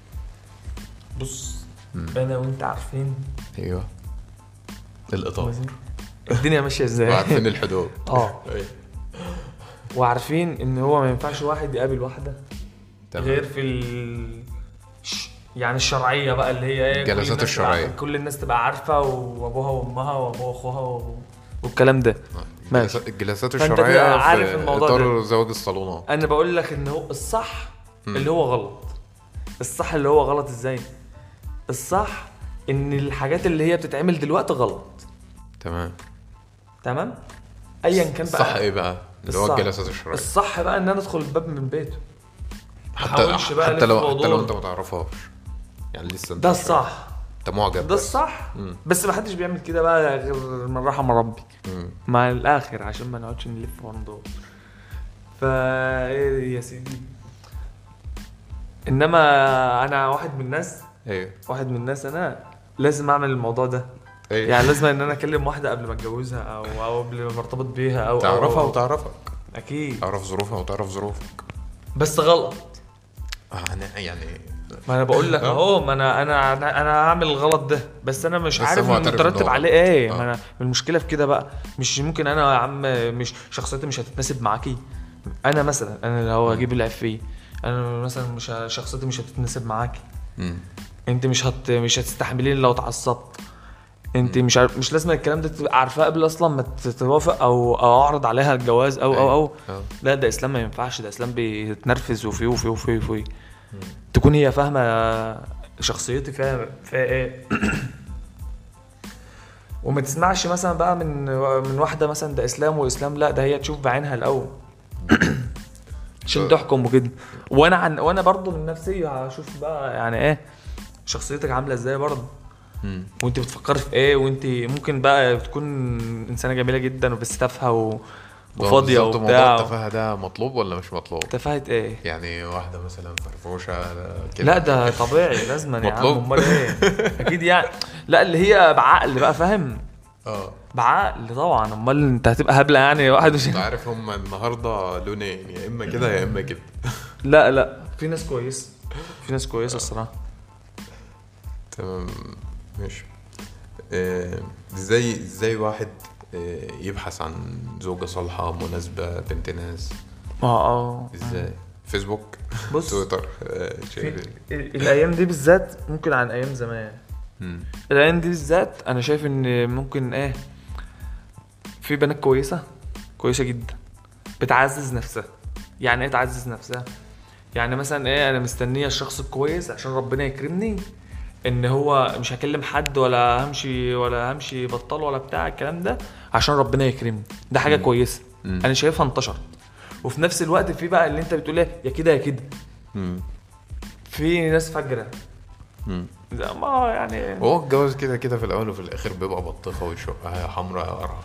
Speaker 2: بص
Speaker 1: مم.
Speaker 2: انا وانت عارفين
Speaker 1: ايوه الاطار
Speaker 2: الدنيا ماشيه ازاي
Speaker 1: وعارفين الحدود
Speaker 2: اه
Speaker 1: أيوة.
Speaker 2: وعارفين ان هو ما ينفعش واحد يقابل واحده
Speaker 1: تمام.
Speaker 2: غير في ال ش- يعني الشرعيه بقى اللي هي ايه كل
Speaker 1: الجلسات
Speaker 2: الناس
Speaker 1: الشرعية.
Speaker 2: تبقى كل الناس تبقى عارفه وابوها وامها وابوها واخوها و... والكلام ده ماشي.
Speaker 1: الجلسات- الجلسات
Speaker 2: فأنت
Speaker 1: الشرعية
Speaker 2: تبقى عارف
Speaker 1: في
Speaker 2: الموضوع
Speaker 1: اطار زواج الصالونات
Speaker 2: انا بقول لك ان هو الصح
Speaker 1: مم.
Speaker 2: اللي هو غلط الصح اللي هو غلط ازاي الصح ان الحاجات اللي هي بتتعمل دلوقتي غلط
Speaker 1: تمام
Speaker 2: تمام ايا كان بقى
Speaker 1: الصح ايه بقى اللي هو
Speaker 2: الصح.
Speaker 1: الجلسات الشرعية
Speaker 2: الصح بقى ان انا ادخل الباب من بيته
Speaker 1: حتى
Speaker 2: حاولش بقى
Speaker 1: حتى
Speaker 2: ألف
Speaker 1: لو
Speaker 2: موضوع.
Speaker 1: حتى لو انت ما تعرفهاش يعني لسه انت
Speaker 2: ده
Speaker 1: مش-
Speaker 2: الصح
Speaker 1: انت معجب
Speaker 2: ده
Speaker 1: بس.
Speaker 2: الصح
Speaker 1: مم.
Speaker 2: بس ما حدش بيعمل كده بقى غير من رحم ربي
Speaker 1: مم.
Speaker 2: مع الاخر عشان ما نقعدش نلف وندور فا إيه يا سيدي انما انا واحد من الناس
Speaker 1: ايوه
Speaker 2: واحد من الناس انا لازم اعمل الموضوع ده
Speaker 1: ايوه
Speaker 2: يعني لازم ان انا اكلم واحده قبل ما اتجوزها او او قبل ما ارتبط بيها او
Speaker 1: تعرفها
Speaker 2: أو
Speaker 1: وتعرفك
Speaker 2: اكيد
Speaker 1: تعرف ظروفها وتعرف ظروفك
Speaker 2: بس غلط
Speaker 1: آه، انا يعني
Speaker 2: ما انا بقول لك
Speaker 1: آه.
Speaker 2: اهو ما انا انا انا انا هعمل الغلط ده بس انا مش
Speaker 1: بس
Speaker 2: عارف
Speaker 1: هو معترف إن
Speaker 2: المترتب
Speaker 1: هو
Speaker 2: عليه
Speaker 1: غلط.
Speaker 2: ايه
Speaker 1: آه.
Speaker 2: ما انا المشكله في كده بقى مش ممكن انا يا عم مش شخصيتي مش هتتناسب معاكي انا مثلا انا لو اجيب العيب فيه انا مثلا مش ه- شخصيتي مش هتتناسب معاكي
Speaker 1: مم.
Speaker 2: انت مش هت مش هتستحمليني لو اتعصبت انت مش عارف مش لازم الكلام ده تبقى عارفاه قبل اصلا ما تتوافق او او اعرض عليها الجواز او او او
Speaker 1: آه.
Speaker 2: لا ده اسلام ما ينفعش ده اسلام بيتنرفز وفي وفي وفي وفي تكون هي فاهمه شخصيتي فيها فيها ايه وما تسمعش مثلا بقى من من واحده مثلا ده اسلام واسلام لا ده هي تشوف بعينها الاول عشان تحكم وكده وانا عن وانا برضو من نفسي هشوف بقى يعني ايه شخصيتك عامله ازاي برضه
Speaker 1: مم.
Speaker 2: وانت بتفكري في ايه وانت ممكن بقى تكون انسانه جميله جدا وبس تافهه و... وفاضيه
Speaker 1: بالظبط موضوع
Speaker 2: وبتاع
Speaker 1: التفاهة ده مطلوب ولا مش مطلوب؟
Speaker 2: تفاهه ايه
Speaker 1: يعني واحدة مثلا فرفوشة كده
Speaker 2: لا ده طبيعي لازم يا عم
Speaker 1: مطلوب.
Speaker 2: امال ايه اكيد يعني لا اللي هي بعقل بقى فاهم
Speaker 1: اه
Speaker 2: بعقل طبعا امال انت هتبقى هبله يعني واحد مش
Speaker 1: انت عارف هم النهارده لونين يا اما كده يا اما كده
Speaker 2: لا لا في ناس كويسه في ناس كويسه الصراحه
Speaker 1: تمام ماشي آه، ازاي ازاي واحد آه، يبحث عن زوجة صالحة مناسبة بنت ناس
Speaker 2: اه اه
Speaker 1: ازاي فيسبوك
Speaker 2: بص
Speaker 1: تويتر آه،
Speaker 2: في
Speaker 1: شايف إيه؟
Speaker 2: الايام دي بالذات ممكن عن ايام زمان
Speaker 1: مم.
Speaker 2: الايام دي بالذات انا شايف ان ممكن ايه في بنات كويسه كويسه جدا بتعزز نفسها يعني ايه تعزز نفسها يعني مثلا ايه انا مستنيه الشخص الكويس عشان ربنا يكرمني ان هو مش هكلم حد ولا همشي ولا همشي بطال ولا بتاع الكلام ده عشان ربنا يكرمني ده حاجه
Speaker 1: مم.
Speaker 2: كويسه
Speaker 1: مم.
Speaker 2: انا شايفها انتشرت وفي نفس الوقت في بقى اللي انت بتقول ايه يا كده يا كده
Speaker 1: مم.
Speaker 2: في ناس فجره
Speaker 1: مم.
Speaker 2: لا ما يعني
Speaker 1: هو الجواز كده كده في الاول وفي الاخر بيبقى بطيخة وشقها حمراء قرعة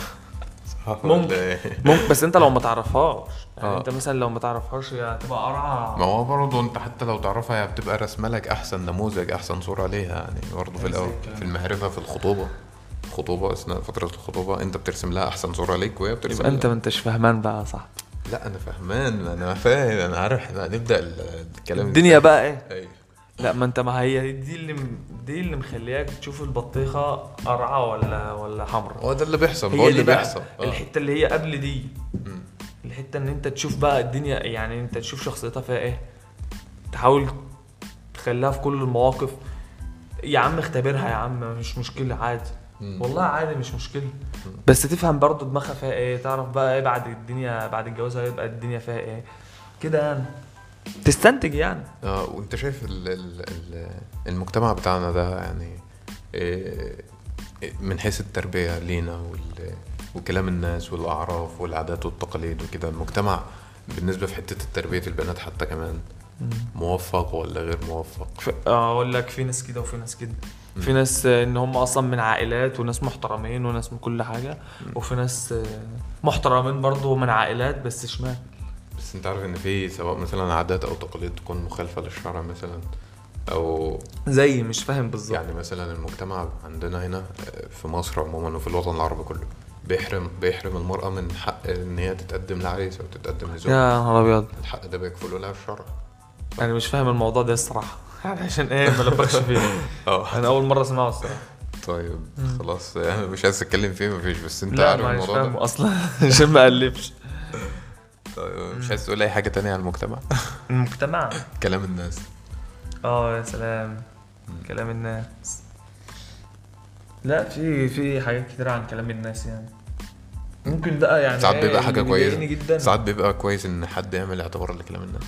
Speaker 1: صح
Speaker 2: ممكن.
Speaker 1: ولا إيه؟
Speaker 2: ممكن بس انت لو ما تعرفهاش يعني
Speaker 1: آه.
Speaker 2: انت مثلا لو ما تعرفهاش هي هتبقى قرعه
Speaker 1: ما هو برضه انت حتى لو تعرفها هي بتبقى رسمة لك احسن نموذج احسن صورة ليها يعني برضه في
Speaker 2: ازاي
Speaker 1: الاول
Speaker 2: الكلام
Speaker 1: في المعرفة في الخطوبة الخطوبة اثناء فترة الخطوبة انت بترسم لها احسن صورة ليك وهي بترسم
Speaker 2: يبقى انت
Speaker 1: لك.
Speaker 2: ما انتش فاهمان بقى صح
Speaker 1: لا انا فهمان انا فاهم انا عارف احنا هنبدأ ال- الكلام
Speaker 2: الدنيا
Speaker 1: ازاي.
Speaker 2: بقى ايه
Speaker 1: ايوه
Speaker 2: لا ما انت ما هي دي اللي دي اللي مخلياك تشوف البطيخه قرعه ولا ولا حمراء
Speaker 1: هو ده اللي بيحصل
Speaker 2: هي
Speaker 1: هو
Speaker 2: دي
Speaker 1: اللي
Speaker 2: بقى
Speaker 1: بيحصل اه.
Speaker 2: الحته اللي هي قبل دي
Speaker 1: مم.
Speaker 2: الحته ان انت تشوف بقى الدنيا يعني انت تشوف شخصيتها فيها ايه تحاول تخليها في كل المواقف يا عم اختبرها يا عم مش مشكله عادي
Speaker 1: مم.
Speaker 2: والله عادي مش مشكله بس تفهم برضو دماغها فيها ايه تعرف بقى ايه بعد الدنيا بعد الجواز هيبقى الدنيا فيها ايه كده يعني تستنتج يعني
Speaker 1: اه وانت شايف ال ال ال المجتمع بتاعنا ده يعني إيه من حيث التربية لينا وال وكلام الناس والأعراف والعادات والتقاليد وكده المجتمع بالنسبة في حتة تربية البنات حتى كمان موفق ولا غير موفق
Speaker 2: ف- اقول لك في ناس كده وفي ناس كده في ناس آه، ان هم اصلا من عائلات وناس محترمين وناس من كل حاجه وفي ناس آه، محترمين برضو من عائلات بس شمال
Speaker 1: بس انت عارف ان في سواء مثلا عادات او تقاليد تكون مخالفة للشرع مثلا او
Speaker 2: زي مش فاهم بالظبط
Speaker 1: يعني مثلا المجتمع عندنا هنا آه، في مصر عموما وفي الوطن العربي كله بيحرم بيحرم المرأة من حق ان هي تتقدم لعريس او تتقدم لزوج
Speaker 2: يا نهار ابيض
Speaker 1: الحق ده بيكفله لها الشرع
Speaker 2: انا مش فاهم الموضوع ده الصراحه يعني عشان ايه ما لبخش فيه
Speaker 1: اه
Speaker 2: انا اول مره اسمعه الصراحه
Speaker 1: طيب خلاص يعني مش عايز اتكلم فيه مفيش بس انت
Speaker 2: لا
Speaker 1: عارف
Speaker 2: ما مش
Speaker 1: الموضوع
Speaker 2: فاهمه
Speaker 1: ده
Speaker 2: اصلا عشان ما الفش
Speaker 1: طيب مش عايز تقول اي حاجة تانية عن المجتمع
Speaker 2: المجتمع
Speaker 1: كلام الناس
Speaker 2: اه يا سلام كلام الناس لا في في حاجات كتير عن كلام الناس يعني ممكن بقى يعني
Speaker 1: ساعات
Speaker 2: إيه
Speaker 1: بيبقى حاجة
Speaker 2: اللي
Speaker 1: كويسة
Speaker 2: بيضايقني جدا
Speaker 1: ساعات بيبقى كويس ان حد يعمل اعتبار لكلام الناس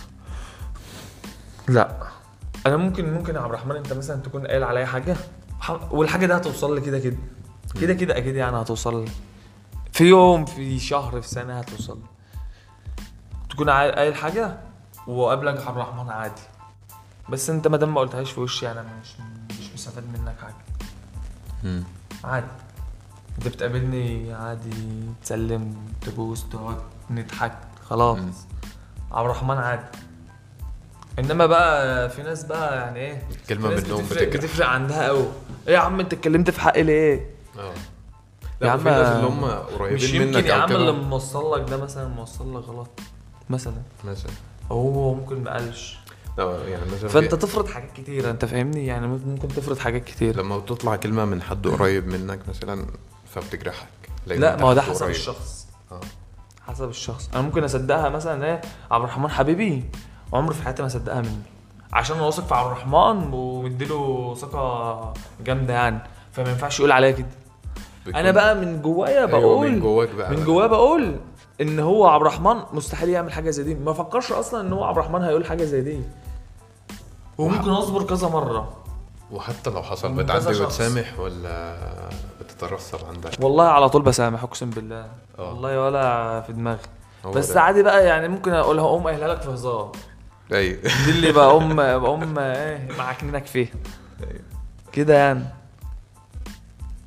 Speaker 2: لا انا ممكن ممكن يا عبد الرحمن انت مثلا تكون قايل عليا حاجه ح- والحاجه دي هتوصل لي كده كده كده كده اكيد يعني هتوصل لي في يوم في شهر في سنه هتوصل لي تكون عا- قايل حاجه وقابلك عبد الرحمن عادي بس انت ما دام ما قلتهاش في وشي يعني أنا مش مش مستفاد منك حاجه
Speaker 1: مم.
Speaker 2: عادي انت بتقابلني عادي تسلم تبوس تقعد نضحك خلاص
Speaker 1: مم.
Speaker 2: عبد الرحمن عادي انما بقى في ناس بقى يعني ايه
Speaker 1: كلمة
Speaker 2: في ناس
Speaker 1: منهم
Speaker 2: بتفرق,
Speaker 1: بتجرح
Speaker 2: بتفرق عندها قوي ايه يا عم انت اتكلمت في حقي ليه
Speaker 1: اه
Speaker 2: يا
Speaker 1: لا
Speaker 2: عم
Speaker 1: في ناس اللي هم
Speaker 2: مش
Speaker 1: قريبين
Speaker 2: يمكن
Speaker 1: منك
Speaker 2: يا
Speaker 1: او
Speaker 2: عم اللي
Speaker 1: كده
Speaker 2: موصل لك ده مثلا موصل لك غلط مثلا
Speaker 1: مثلا
Speaker 2: هو ممكن ما قالش
Speaker 1: لا يعني مثلا
Speaker 2: فانت
Speaker 1: في-
Speaker 2: تفرض حاجات كتيره انت فاهمني يعني ممكن تفرض حاجات كتير
Speaker 1: لما بتطلع كلمة من حد قريب منك مثلا فبتجرحك لأن
Speaker 2: لا
Speaker 1: انت
Speaker 2: ما هو ده
Speaker 1: حد
Speaker 2: حسب
Speaker 1: قريب.
Speaker 2: الشخص
Speaker 1: اه
Speaker 2: حسب الشخص انا ممكن اصدقها مثلا ايه عبد الرحمن حبيبي عمري في حياتي ما اصدقها مني عشان انا واثق في عبد الرحمن ومديله ثقه جامده يعني فما ينفعش يقول عليا كده
Speaker 1: بيكون-
Speaker 2: انا بقى من جوايا
Speaker 1: أيوة،
Speaker 2: بقول
Speaker 1: من جواك بقى
Speaker 2: من جوايا بقول ان هو عبد الرحمن مستحيل يعمل حاجه زي دي ما فكرش اصلا ان هو عبد الرحمن هيقول حاجه زي دي وممكن اصبر كذا مره
Speaker 1: وحتى لو حصل
Speaker 2: من كذا
Speaker 1: بتعدي
Speaker 2: شخص.
Speaker 1: وتسامح ولا بتترسل عندك
Speaker 2: والله على طول بسامح اقسم بالله
Speaker 1: آه.
Speaker 2: والله ولا في دماغي
Speaker 1: هو
Speaker 2: بس
Speaker 1: ده.
Speaker 2: عادي بقى يعني ممكن اقولها اقوم قايلها لك في هزار
Speaker 1: ايوه
Speaker 2: دي اللي بقوم بقوم ايه معكنينك فيها
Speaker 1: أيوة.
Speaker 2: كده يعني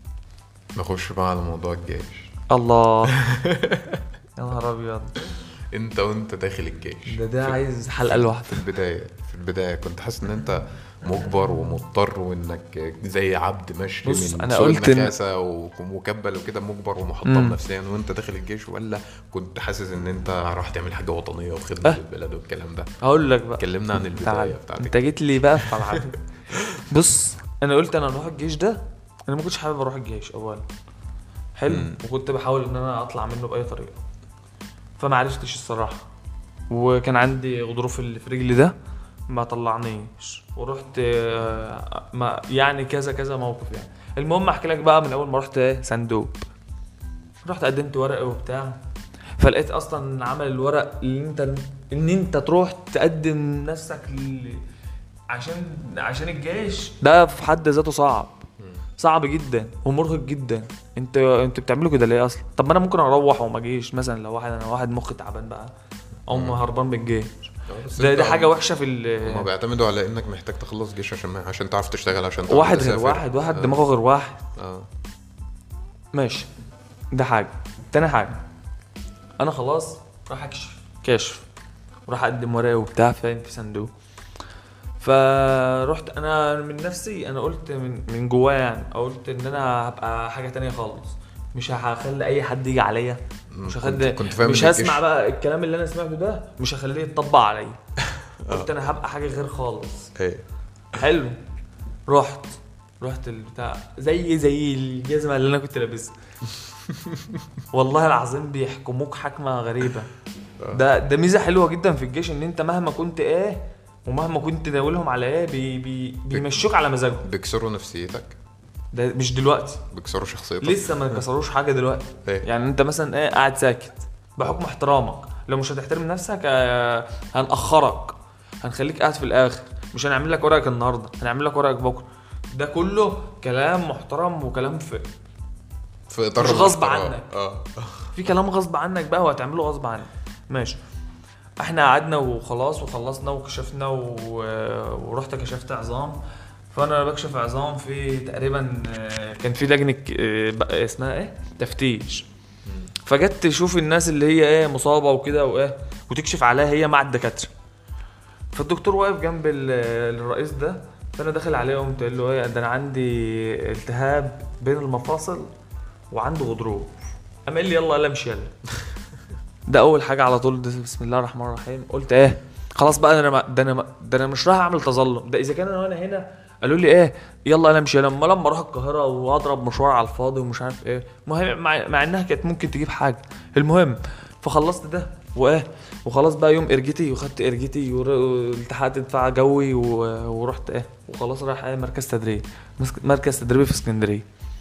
Speaker 1: نخش بقى على موضوع الجيش
Speaker 2: الله يا نهار ابيض
Speaker 1: انت وانت داخل الجيش
Speaker 2: ده ده
Speaker 1: في-
Speaker 2: عايز حلقه لوحده
Speaker 1: في البدايه في البدايه كنت حاسس ان انت مجبر ومضطر وانك زي عبد ماشي
Speaker 2: بص،
Speaker 1: من
Speaker 2: أنا
Speaker 1: سوق
Speaker 2: قلت إن-
Speaker 1: النخاسه ومكبل وكده مجبر ومحطم
Speaker 2: مم.
Speaker 1: نفسيا وانت داخل الجيش ولا كنت حاسس ان انت راح تعمل حاجه وطنيه وخدمه
Speaker 2: أه.
Speaker 1: للبلد والكلام ده
Speaker 2: هقول لك بقى
Speaker 1: اتكلمنا عن البدايه
Speaker 2: تعال
Speaker 1: بتاعتك
Speaker 2: انت جيت لي بقى في ملعبي بص انا قلت انا اروح الجيش ده انا ما كنتش حابب اروح الجيش اولا حلو
Speaker 1: مم.
Speaker 2: وكنت بحاول ان انا اطلع منه باي طريقه فما عرفتش الصراحه وكان عندي غضروف اللي في رجلي ده ما طلعنيش ورحت آه، ما يعني كذا كذا موقف يعني المهم احكي لك بقى من اول ما رحت ايه صندوق رحت قدمت ورقي وبتاع فلقيت اصلا عمل الورق اللي انت ان انت تروح تقدم نفسك ل... عشان عشان الجيش ده في حد ذاته صعب صعب جدا ومرهق جدا انت انت بتعملوا كده ليه اصلا طب ما انا ممكن اروح وما اجيش مثلا لو واحد انا واحد مخي تعبان بقى او
Speaker 1: مم.
Speaker 2: هربان من الجيش
Speaker 1: بس
Speaker 2: ده
Speaker 1: انت-
Speaker 2: دي حاجه وحشه في
Speaker 1: هما
Speaker 2: ال
Speaker 1: بيعتمدوا على انك محتاج تخلص جيش عشان ما عشان تعرف تشتغل عشان تعرف
Speaker 2: واحد غير
Speaker 1: تسافر.
Speaker 2: واحد واحد
Speaker 1: آه.
Speaker 2: دماغه غير واحد
Speaker 1: اه
Speaker 2: ماشي ده حاجة تاني حاجة أنا خلاص راح أكشف كشف وراح أقدم ورقي وبتاع فين في صندوق فرحت أنا من نفسي أنا قلت من من جوايا يعني قلت إن أنا هبقى حاجة تانية خالص مش هخلي أي حد يجي عليا مش
Speaker 1: كنت,
Speaker 2: هخلي
Speaker 1: كنت فاهم
Speaker 2: مش
Speaker 1: إن
Speaker 2: هسمع
Speaker 1: الجيش-
Speaker 2: بقى الكلام اللي أنا سمعته ده مش هخليه يتطبق عليا قلت أنا هبقى حاجة غير خالص
Speaker 1: ايه
Speaker 2: حلو رحت رحت البتاع زي زي الجزمه اللي انا كنت لابسها والله العظيم بيحكموك حكمه غريبه ده ده ميزه حلوه جدا في الجيش ان انت مهما كنت ايه ومهما كنت ناولهم على ايه بي بي بيمشوك على مزاجهم
Speaker 1: بيكسروا نفسيتك
Speaker 2: ده مش دلوقتي
Speaker 1: بيكسروا شخصيتك
Speaker 2: لسه ما كسروش حاجه دلوقتي
Speaker 1: ايه
Speaker 2: يعني انت مثلا ايه قاعد ساكت بحكم احترامك لو مش هتحترم نفسك آه، هنأخرك هنخليك قاعد في الاخر مش هنعمل لك ورقك النهارده هنعمل لك ورقك بكره ده كله كلام محترم وكلام في
Speaker 1: في اطار
Speaker 2: مش غصب
Speaker 1: الاحترام.
Speaker 2: عنك.
Speaker 1: اه
Speaker 2: في كلام غصب عنك بقى وهتعمله غصب عنك ماشي احنا قعدنا وخلاص وخلصنا وكشفنا و... ورحت كشفت عظام فانا بكشف عظام في تقريبا آه، كان في لجنه آه، بقى اسمها ايه تفتيش فجت تشوف الناس اللي هي ايه مصابه وكده وايه وتكشف عليها هي مع الدكاتره فالدكتور واقف جنب ال- الرئيس ده فانا داخل عليه قمت قايل له ايه ده انا عندي التهاب بين المفاصل وعنده غضروف قام قال لي يلا يلا امشي يلا ده اول حاجه على طول ده بسم الله الرحمن الرحيم قلت ايه خلاص بقى ده انا ما- ده انا ما- ده انا مش رايح اعمل تظلم ده اذا كان انا وانا هنا قالوا لي ايه يلا انا امشي لما لما اروح القاهره واضرب مشوار على الفاضي ومش عارف ايه مهم مع, مع انها كانت ممكن تجيب حاجه المهم فخلصت ده وايه وخلاص بقى يوم ارجتي وخدت ارجتي ور- والتحقت دفاع جوي و- ورحت ايه وخلاص رايح ايه مركز تدريب مسك- مركز تدريبي في اسكندريه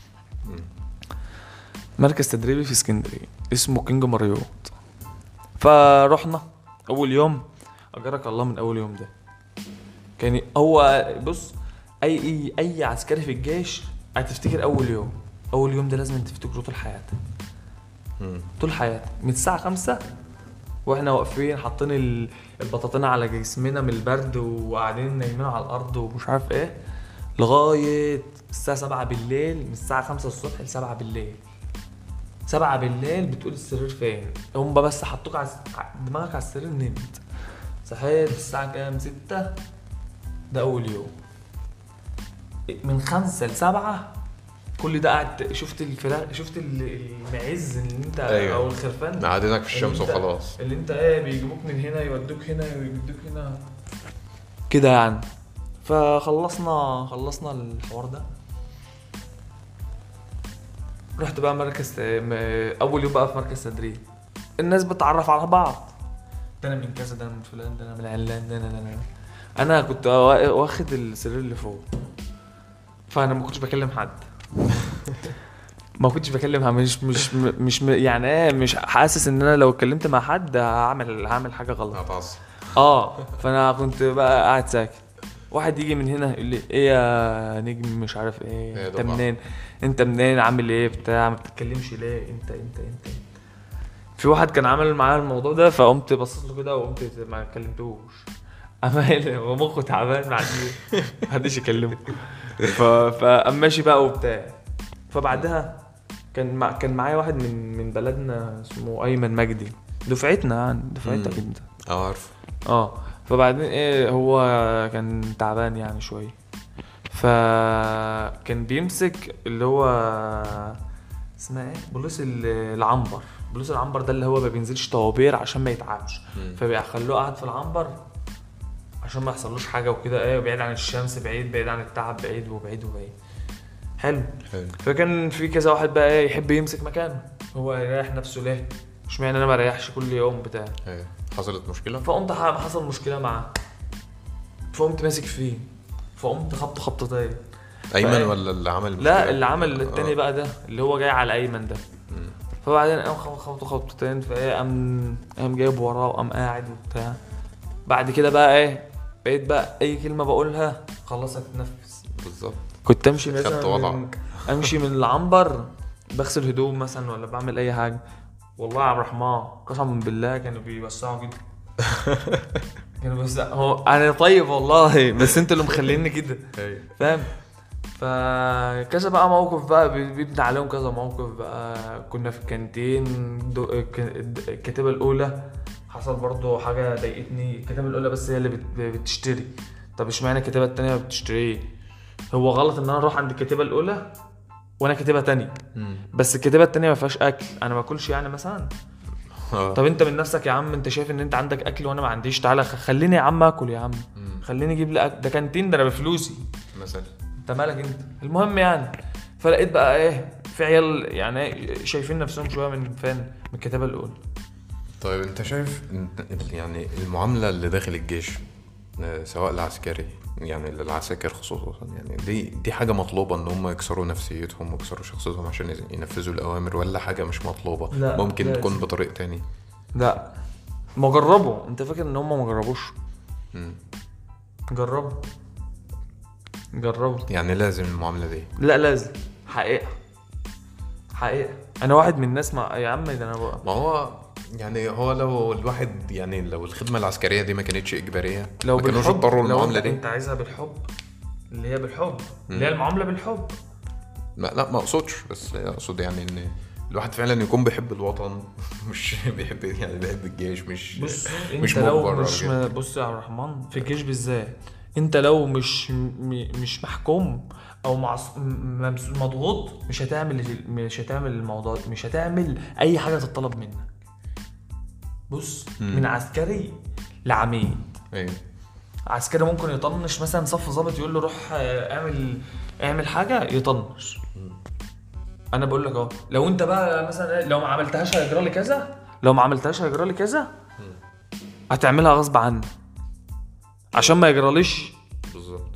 Speaker 2: مركز تدريبي في اسكندريه اسمه كينج مريوط فرحنا اول يوم اجرك الله من اول يوم ده كان هو بص اي اي اي عسكري في الجيش هتفتكر اول يوم اول يوم ده لازم تفتكره طول حياتك
Speaker 1: مم.
Speaker 2: طول حياتك من الساعه خمسة واحنا واقفين حاطين ال- البطاطين على جسمنا من البرد وقاعدين نايمين على الارض ومش عارف ايه لغايه الساعه 7 بالليل من الساعه 5 الصبح ل 7 بالليل 7 بالليل بتقول السرير فين هم بس حطوك على الس- ع- دماغك على السرير نمت صحيت الساعه كام 6 ده اول يوم من خمسة لسبعة كل ده قاعد شفت الفراخ شفت ال- المعز اللي انت
Speaker 1: أيوة.
Speaker 2: او الخرفان
Speaker 1: قعدناك في الشمس
Speaker 2: اللي انت-
Speaker 1: وخلاص
Speaker 2: اللي انت ايه بيجيبوك من هنا يودوك هنا يودوك هنا كده يعني فخلصنا خلصنا الحوار ده رحت بقى مركز م- اول يوم بقى في مركز تدريب الناس بتعرف على بعض ده انا من كذا ده انا من فلان ده انا من علان ده انا ده انا انا كنت وا- واخد السرير اللي فوق فانا ما كنتش بكلم حد ما كنتش بكلم مش مش مش يعني ايه مش حاسس ان انا لو اتكلمت مع حد هعمل هعمل حاجه غلط
Speaker 1: هتعصب
Speaker 2: اه فانا كنت بقى قاعد ساكت واحد يجي من هنا يقول لي ايه يا نجم مش عارف
Speaker 1: إيه
Speaker 2: ايه انت
Speaker 1: ده بقى؟
Speaker 2: منين انت منين عامل ايه بتاع ما بتتكلمش ليه انت انت انت في واحد كان عامل معايا الموضوع ده فقمت بصيت له كده وقمت ما كلمتوش اما هو مخه تعبان ما عندوش محدش يكلمه ف... فقام ماشي بقى وبتاع فبعدها كان مع... كان معايا واحد من من بلدنا اسمه ايمن مجدي دفعتنا يعني دفعتك
Speaker 1: مم.
Speaker 2: انت
Speaker 1: اه عارف
Speaker 2: اه فبعدين ايه هو كان تعبان يعني شويه فكان بيمسك اللي هو اسمها ايه بوليس ال- العنبر بوليس العنبر ده اللي هو ما بينزلش طوابير عشان ما يتعبش
Speaker 1: مم.
Speaker 2: فبيخلوه قاعد في العنبر عشان ما يحصلوش حاجه وكده ايه بعيد عن الشمس بعيد بعيد عن التعب بعيد وبعيد وبعيد حلو
Speaker 1: حلو
Speaker 2: فكان في كذا واحد بقى ايه يحب يمسك مكانه هو يريح نفسه ليه اشمعنى انا ما اريحش كل يوم بتاع
Speaker 1: ايوه حصلت مشكلة
Speaker 2: فقمت ح- حصل مشكله معاه فقمت ماسك فيه فقمت خبط خبطتين
Speaker 1: ايمن
Speaker 2: فاهم؟
Speaker 1: ولا اللي عمل المشكلة؟
Speaker 2: لا اللي عمل التاني
Speaker 1: آه.
Speaker 2: بقى ده اللي هو جاي على ايمن ده
Speaker 1: مم.
Speaker 2: فبعدين قام خبط خبطه خبطتين فايه قام قام جايب وراه وقام قاعد وبتاع بعد كده بقى ايه بقيت بقى اي كلمه بقولها خلصها تتنفس
Speaker 1: بالظبط
Speaker 2: كنت امشي
Speaker 1: خدت
Speaker 2: مثلا من
Speaker 1: وضعك.
Speaker 2: امشي من العنبر بغسل هدوم مثلا ولا بعمل اي حاجه والله يا عبد الرحمن قسما بالله كانوا بيوسعوا كده كانوا بيوسعوا هو انا طيب والله بس انتوا اللي مخليني كده
Speaker 1: ايوه
Speaker 2: فاهم فكذا بقى موقف بقى بي- بيبني عليهم كذا موقف بقى كنا في الكانتين دو- ك- الكتابة الأولى حصل برضو حاجة ضايقتني الكتابة الأولى بس هي اللي بت- بتشتري طب اشمعنى الكتابة التانية ما بتشتريه هو غلط ان انا اروح عند الكتابة الأولى وانا كاتبة تانية
Speaker 1: مم.
Speaker 2: بس الكتابة التانية ما فيهاش أكل أنا ما باكلش يعني مثلا
Speaker 1: اه
Speaker 2: طب أنت من نفسك يا عم أنت شايف إن أنت عندك أكل وأنا ما عنديش تعالى خ- خليني يا عم آكل يا عم
Speaker 1: مم.
Speaker 2: خليني أجيب لي أكل ده كانتين ده أنا بفلوسي
Speaker 1: مثلا
Speaker 2: انت مالك انت المهم يعني فلقيت بقى ايه في عيال يعني إيه شايفين نفسهم شويه من فين من الكتابه الاولى
Speaker 1: طيب انت شايف انت- يعني المعاملة اللي داخل الجيش آه، سواء العسكري يعني للعساكر خصوصا يعني دي دي حاجة مطلوبة ان هم يكسروا نفسيتهم ويكسروا شخصيتهم عشان يز- ينفذوا الأوامر ولا حاجة مش مطلوبة
Speaker 2: لا،
Speaker 1: ممكن
Speaker 2: لازم.
Speaker 1: تكون بطريق تاني
Speaker 2: لا ما جربوا انت فاكر ان هم ما جربوش
Speaker 1: مم.
Speaker 2: جربوا جربوا
Speaker 1: يعني لازم المعاملة دي
Speaker 2: لا لازم حقيقه حقيقه انا واحد من الناس مع يا عم ده انا بقى.
Speaker 1: ما هو يعني هو لو الواحد يعني لو الخدمة العسكرية دي ما كانتش إجبارية
Speaker 2: لو
Speaker 1: ما كانوش
Speaker 2: بالحب
Speaker 1: اضطروا
Speaker 2: لو
Speaker 1: المعاملة
Speaker 2: انت,
Speaker 1: دي
Speaker 2: انت عايزها بالحب اللي هي بالحب اللي هي المعامله بالحب
Speaker 1: ما لا ما اقصدش بس اقصد يعني ان الواحد فعلا يكون بيحب الوطن مش بيحب يعني بيحب الجيش مش
Speaker 2: بص
Speaker 1: مش
Speaker 2: انت لو
Speaker 1: مجبر أو
Speaker 2: مش
Speaker 1: كده.
Speaker 2: م... بص يا عبد الرحمن في الجيش بالذات انت لو مش م... مش محكوم او معص... م- ممس- مضغوط مش هتعمل ال- مش هتعمل الموضوع مش هتعمل اي حاجه تطلب منك بص
Speaker 1: مم.
Speaker 2: من عسكري لعميد
Speaker 1: ايوه
Speaker 2: عسكري ممكن يطنش مثلا صف ضابط يقول له روح آه، اعمل اعمل حاجه يطنش انا بقول لك اهو لو انت بقى مثلا إيه، لو ما عملتهاش هيجرى لي كذا لو ما عملتهاش هيجرى لي كذا هتعملها غصب عنك عشان ما يجراليش
Speaker 1: بالظبط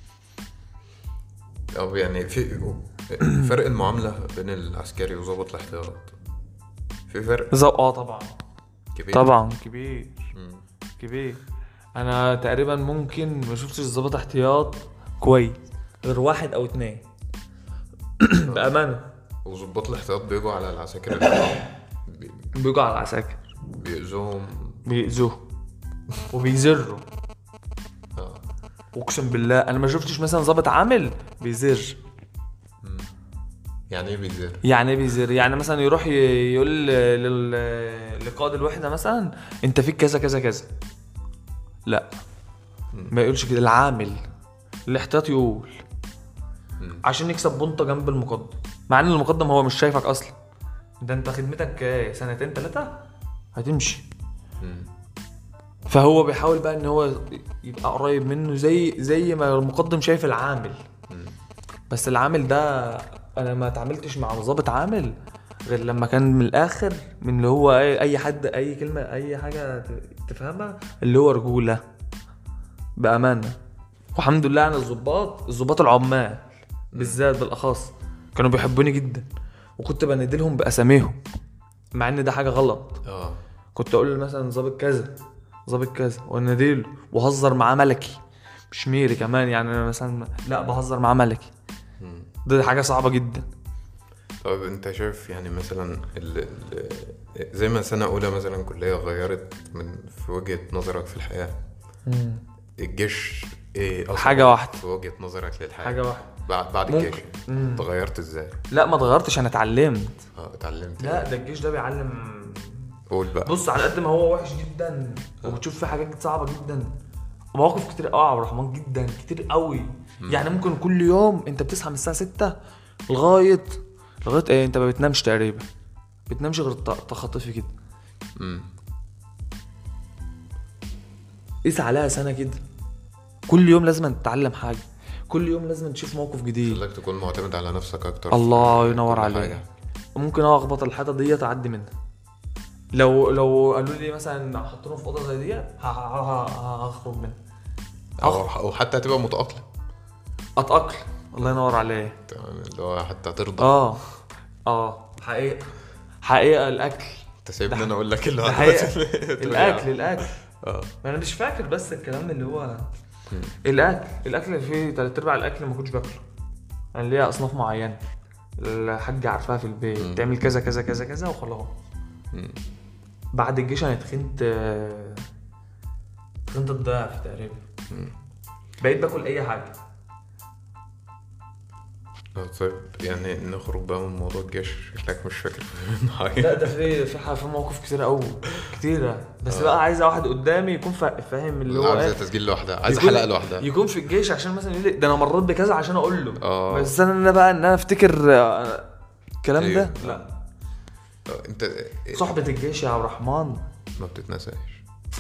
Speaker 1: او يعني في فرق المعامله بين العسكري وضابط الاحتياط في فرق
Speaker 2: زو اه طبعا
Speaker 1: كبير
Speaker 2: طبعا كبير
Speaker 1: مم.
Speaker 2: كبير انا تقريبا ممكن ما شفتش ضابط احتياط كويس غير واحد او اتنين بامانه
Speaker 1: وضباط الاحتياط بيجوا على العساكر اللي بي-
Speaker 2: بيجوا على العساكر
Speaker 1: بيأذوهم
Speaker 2: بيأذوه وبيزروا
Speaker 1: اه
Speaker 2: اقسم بالله انا ما شفتش مثلا ضابط عامل بيزر
Speaker 1: مم. يعني ايه بيزر
Speaker 2: يعني ايه بيزر يعني مثلا يروح ي- يقول لل- لقائد الوحده مثلا انت فيك كذا كذا كذا لا ما يقولش كده العامل الاحتياط يقول
Speaker 1: مم.
Speaker 2: عشان يكسب بنطه جنب المقدم مع ان المقدم هو مش شايفك اصلا ده انت خدمتك ايه سنتين ثلاثه هتمشي
Speaker 1: مم.
Speaker 2: فهو بيحاول بقى ان هو يبقى قريب منه زي زي ما المقدم شايف العامل
Speaker 1: مم.
Speaker 2: بس العامل ده انا ما اتعاملتش مع ضابط عامل غير لما كان من الاخر من اللي هو اي اي حد اي كلمه اي حاجه ت- تفهمها اللي هو رجوله بامانه والحمد لله انا الضباط الضباط العمال بالذات بالاخص كانوا بيحبوني جدا وكنت بنادي لهم باساميهم مع ان ده حاجه غلط
Speaker 1: اه
Speaker 2: كنت اقول له مثلا ظابط كذا ظابط كذا واناديله وهزر معاه ملكي مش ميري كمان يعني انا مثلا لا بهزر معاه ملكي
Speaker 1: مم.
Speaker 2: دي حاجه صعبه جدا
Speaker 1: طيب انت شايف يعني مثلا ال ال زي ما سنة أولى مثلا كلية غيرت من في وجهة نظرك في الحياة الجيش ايه أصلا
Speaker 2: حاجة واحدة.
Speaker 1: في وجهة نظرك للحياة
Speaker 2: حاجه واحده
Speaker 1: بعد بعد
Speaker 2: ممكن.
Speaker 1: الجيش
Speaker 2: مم.
Speaker 1: اتغيرت ازاي؟
Speaker 2: لا ما اتغيرتش انا اتعلمت
Speaker 1: اه اتعلمت
Speaker 2: لا ده الجيش ده بيعلم
Speaker 1: قول بقى
Speaker 2: بص على قد ما هو وحش جدا وبتشوف فيه حاجات صعبه جدا مواقف كتير قوي يا عبد الرحمن جدا كتير قوي يعني ممكن كل يوم انت بتصحى من الساعه 6 لغايه لغايه ايه انت ما بتنامش تقريبا بتنامش غير ت- تخطفي كده
Speaker 1: مم.
Speaker 2: قيس عليها سنه كده كل يوم لازم تتعلم حاجه كل يوم لازم تشوف موقف جديد
Speaker 1: خلاك تكون معتمد على نفسك اكتر
Speaker 2: الله
Speaker 1: في
Speaker 2: ينور
Speaker 1: كل
Speaker 2: عليك
Speaker 1: حاجة.
Speaker 2: ممكن اخبط الحيطه دي اعدي منها لو لو قالوا لي مثلا حطوني في اوضه زي دي ه- ه- ه- هخرج منها
Speaker 1: او او حتى هتبقى متاقلم
Speaker 2: اتاقلم الله ينور عليك
Speaker 1: تمام اللي هو حتى ترضى
Speaker 2: اه اه حقيقه حقيقه الاكل
Speaker 1: انت سايبني انا اقول لك اللي
Speaker 2: ده
Speaker 1: هو
Speaker 2: حقيقة.
Speaker 1: تقول
Speaker 2: الاكل
Speaker 1: لي
Speaker 2: الاكل
Speaker 1: اه
Speaker 2: ما انا مش فاكر بس الكلام اللي هو الاكل الاكل اللي فيه تلات ارباع الاكل ما كنتش باكله انا ليا اصناف معينه الحاجه عارفاها في البيت
Speaker 1: مم.
Speaker 2: تعمل كذا كذا كذا كذا وخلاص
Speaker 1: مم.
Speaker 2: بعد الجيش انا اتخنت آه، اتخنت الضعف تقريبا
Speaker 1: مم.
Speaker 2: بقيت باكل اي حاجه
Speaker 1: آه، طيب يعني نخرج بقى من موضوع الجيش شكلك مش فاكر منه حاجه
Speaker 2: لا ده في في ح- في مواقف كتيره قوي كتيره بس
Speaker 1: آه.
Speaker 2: بقى عايزه واحد قدامي يكون فا- فاهم اللي هو
Speaker 1: عايزه
Speaker 2: ايه
Speaker 1: تسجيل لوحدها عايزه
Speaker 2: يكون-
Speaker 1: حلقه لوحدها
Speaker 2: يكون في الجيش عشان مثلا يقول لي ده انا مريت بكذا عشان اقول له
Speaker 1: اه
Speaker 2: بس انا انا بقى ان انا افتكر آه، الكلام
Speaker 1: أيوه.
Speaker 2: ده لا
Speaker 1: آه، انت
Speaker 2: صحبة الجيش يا عبد الرحمن
Speaker 1: ما بتتنساش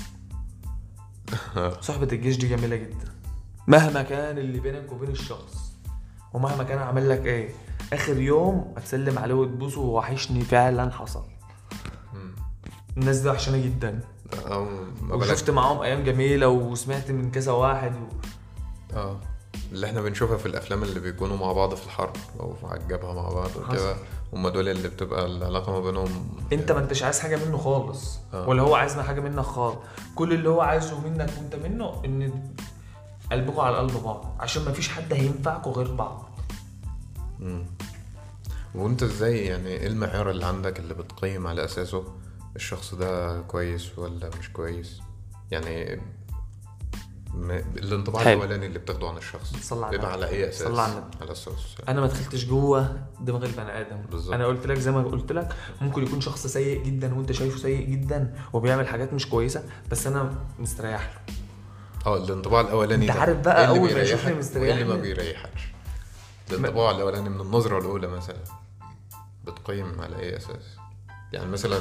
Speaker 2: صحبة الجيش دي جميلة جدا مهما كان اللي بينك وبين الشخص ومهما كان عامل لك ايه اخر يوم هتسلم عليه وتبوسه وحشني فعلا حصل
Speaker 1: مم.
Speaker 2: الناس دي وحشانة جدا
Speaker 1: اه ما بالك
Speaker 2: وشفت معاهم ايام جميلة وسمعت من كذا واحد و...
Speaker 1: اه اللي احنا بنشوفها في الافلام اللي بيكونوا مع بعض في الحرب او على الجبهه مع بعض وكده
Speaker 2: حصل.
Speaker 1: هم دول اللي بتبقى العلاقه ما بينهم
Speaker 2: انت ما انتش عايز حاجة منه خالص
Speaker 1: آه.
Speaker 2: ولا هو عايز حاجة منك خالص كل اللي هو عايزه منك وانت منه ان قلبكوا على قلب بعض عشان ما فيش حد هينفعكوا غير بعض
Speaker 1: مم. وانت ازاي يعني ايه المعيار اللي عندك اللي بتقيم على اساسه الشخص ده كويس ولا مش كويس يعني م... الانطباع
Speaker 2: حلو.
Speaker 1: الاولاني اللي بتاخده عن الشخص
Speaker 2: صلى على
Speaker 1: بيبقى
Speaker 2: النبي.
Speaker 1: على اي اساس
Speaker 2: صلى على النبي.
Speaker 1: على اساس
Speaker 2: انا ما دخلتش جوه دماغ البني ادم
Speaker 1: بالظبط.
Speaker 2: انا قلت لك زي ما قلت لك ممكن يكون شخص سيء جدا وانت شايفه سيء جدا وبيعمل حاجات مش كويسه بس انا مستريح له
Speaker 1: اه الانطباع الاولاني
Speaker 2: انت
Speaker 1: ده
Speaker 2: عارف بقى
Speaker 1: إيه اللي
Speaker 2: أول ما
Speaker 1: بيريحك
Speaker 2: يشوفني
Speaker 1: وايه
Speaker 2: مستريح
Speaker 1: اللي ما
Speaker 2: لي؟
Speaker 1: بيريحكش الانطباع الاولاني من النظره الاولى مثلا بتقيم على اي اساس يعني مثلا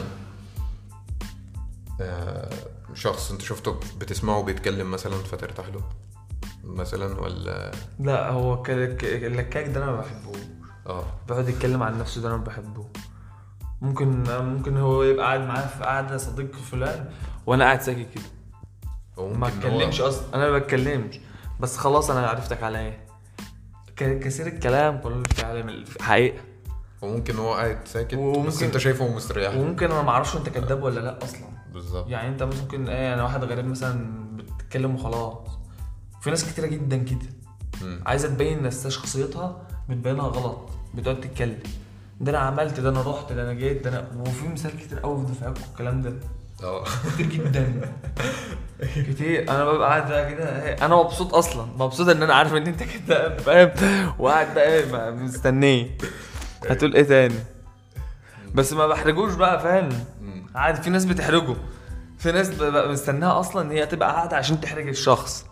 Speaker 1: آه، شخص انت شفته بتسمعه بيتكلم مثلا فترتاح له مثلا ولا
Speaker 2: لا هو ك- ك- اللكاك ده انا ما بحبوش
Speaker 1: اه
Speaker 2: بيقعد يتكلم عن نفسه ده انا ما بحبه ممكن ممكن هو يبقى قاعد معاه في قاعده صديق فلان وانا قاعد ساكت كده
Speaker 1: هو
Speaker 2: ما
Speaker 1: ممكن هو-
Speaker 2: اتكلمش اصلا انا ما بتكلمش بس خلاص انا عرفتك على ايه ك- كثير الكلام قليل الفعل حقيقه
Speaker 1: وممكن هو قاعد ساكت بس
Speaker 2: وممكن-
Speaker 1: انت شايفه مستريح
Speaker 2: وممكن انا ما اعرفش انت كذاب ولا لا اصلا
Speaker 1: بالظبط
Speaker 2: يعني انت ممكن ايه انا واحد غريب مثلا بتتكلم وخلاص في ناس كتيره جدا كده
Speaker 1: مم.
Speaker 2: عايزه تبين نفسها شخصيتها بتبينها غلط بتقعد تتكلم ده انا عملت ده انا رحت ده انا جيت ده انا وفي مثال كتير قوي في دفاعك والكلام ده
Speaker 1: اه
Speaker 2: كتير جدا كتير انا ببقى قاعد بقى كده إيه، انا مبسوط اصلا مبسوط ان انا عارف ان انت كده فاهم وقاعد بقى إيه، بقى مستنيه هتقول ايه تاني بس ما بحرجوش بقى فاهم
Speaker 1: مم.
Speaker 2: عادي في ناس بتحرجه في ناس ببقى مستناها اصلا ان هي تبقى قاعده عشان تحرج الشخص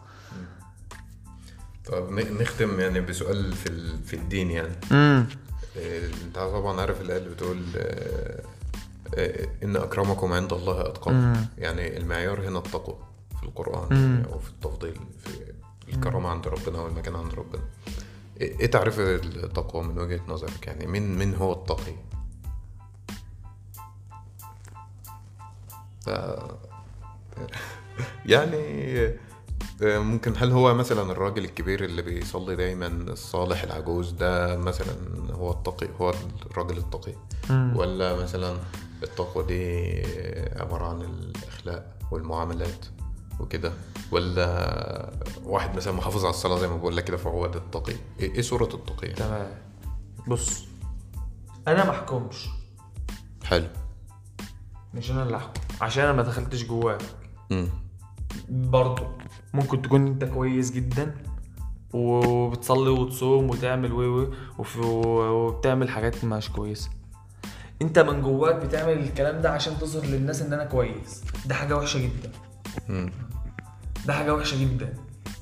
Speaker 1: طب ن- نختم يعني بسؤال في ال- في الدين يعني
Speaker 2: امم
Speaker 1: إيه، انت طبعا عارف الآية اللي بتقول آه، آه، إن أكرمكم عند الله أتقاكم
Speaker 2: مم.
Speaker 1: يعني المعيار هنا التقوى في القرآن
Speaker 2: مم.
Speaker 1: أو في التفضيل في الكرامة عند ربنا والمكان عند ربنا إيه إيه تعريف التقوى من وجهة نظرك يعني مين مين هو التقي؟ ف- يعني آه، ممكن هل هو مثلا الراجل الكبير اللي بيصلي دايما الصالح العجوز ده مثلا هو التقي هو الراجل التقي
Speaker 2: مم.
Speaker 1: ولا مثلا التقوى دي عبارة عن الأخلاق والمعاملات وكده ولا واحد مثلا محافظ على الصلاة زي ما بقول لك كده فهو ده التقي ايه إيه صورة التقي يعني؟
Speaker 2: تمام بص انا ما احكمش
Speaker 1: حلو
Speaker 2: مش انا اللي احكم عشان انا ما دخلتش جواه
Speaker 1: مم.
Speaker 2: برضه ممكن تكون انت كويس جدا وبتصلي وتصوم وتعمل و و وف- وبتعمل حاجات مش كويسه انت من جواك بتعمل الكلام ده عشان تظهر للناس ان انا كويس ده حاجه وحشه جدا
Speaker 1: مم.
Speaker 2: ده حاجه وحشه جدا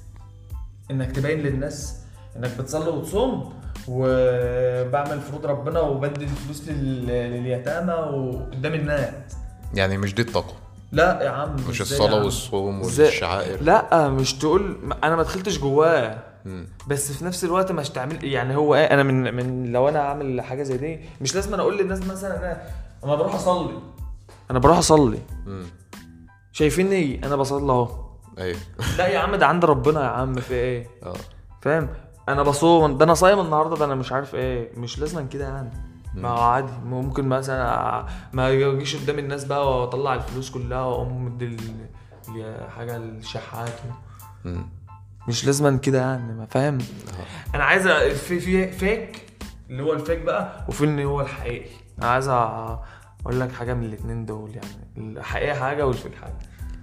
Speaker 2: انك تبين للناس انك بتصلي وتصوم وبعمل فروض ربنا وبدي الفلوس لل- لليتامى وقدام الناس
Speaker 1: يعني مش دي التقوى
Speaker 2: لا يا عم
Speaker 1: مش
Speaker 2: إزاي يا
Speaker 1: الصلاة
Speaker 2: عم؟
Speaker 1: والصوم
Speaker 2: إزاي؟
Speaker 1: والشعائر
Speaker 2: لا مش تقول انا ما دخلتش جواه
Speaker 1: مم.
Speaker 2: بس في نفس الوقت مش تعمل يعني هو ايه انا من من لو انا عامل حاجه زي دي مش لازم انا اقول للناس مثلا انا انا بروح اصلي انا بروح اصلي
Speaker 1: مم.
Speaker 2: شايفيني انا بصلي اهو
Speaker 1: ايوه
Speaker 2: لا يا عم ده عند ربنا يا عم في ايه
Speaker 1: اه
Speaker 2: فاهم انا بصوم ده انا صايم النهارده ده انا مش عارف ايه مش لازم كده يعني ما هو عادي ممكن مثلا ما يجيش قدام الناس بقى واطلع الفلوس كلها واقوم مدي ال- ال- حاجه للشحات
Speaker 1: مم.
Speaker 2: مش لازم كده يعني ما فاهم
Speaker 1: آه.
Speaker 2: انا عايز أ- في في فيك اللي هو الفيك بقى وفي اللي هو الحقيقي انا عايز أ- اقول لك حاجه من الاتنين دول يعني الحقيقه حاجه والفيك حاجه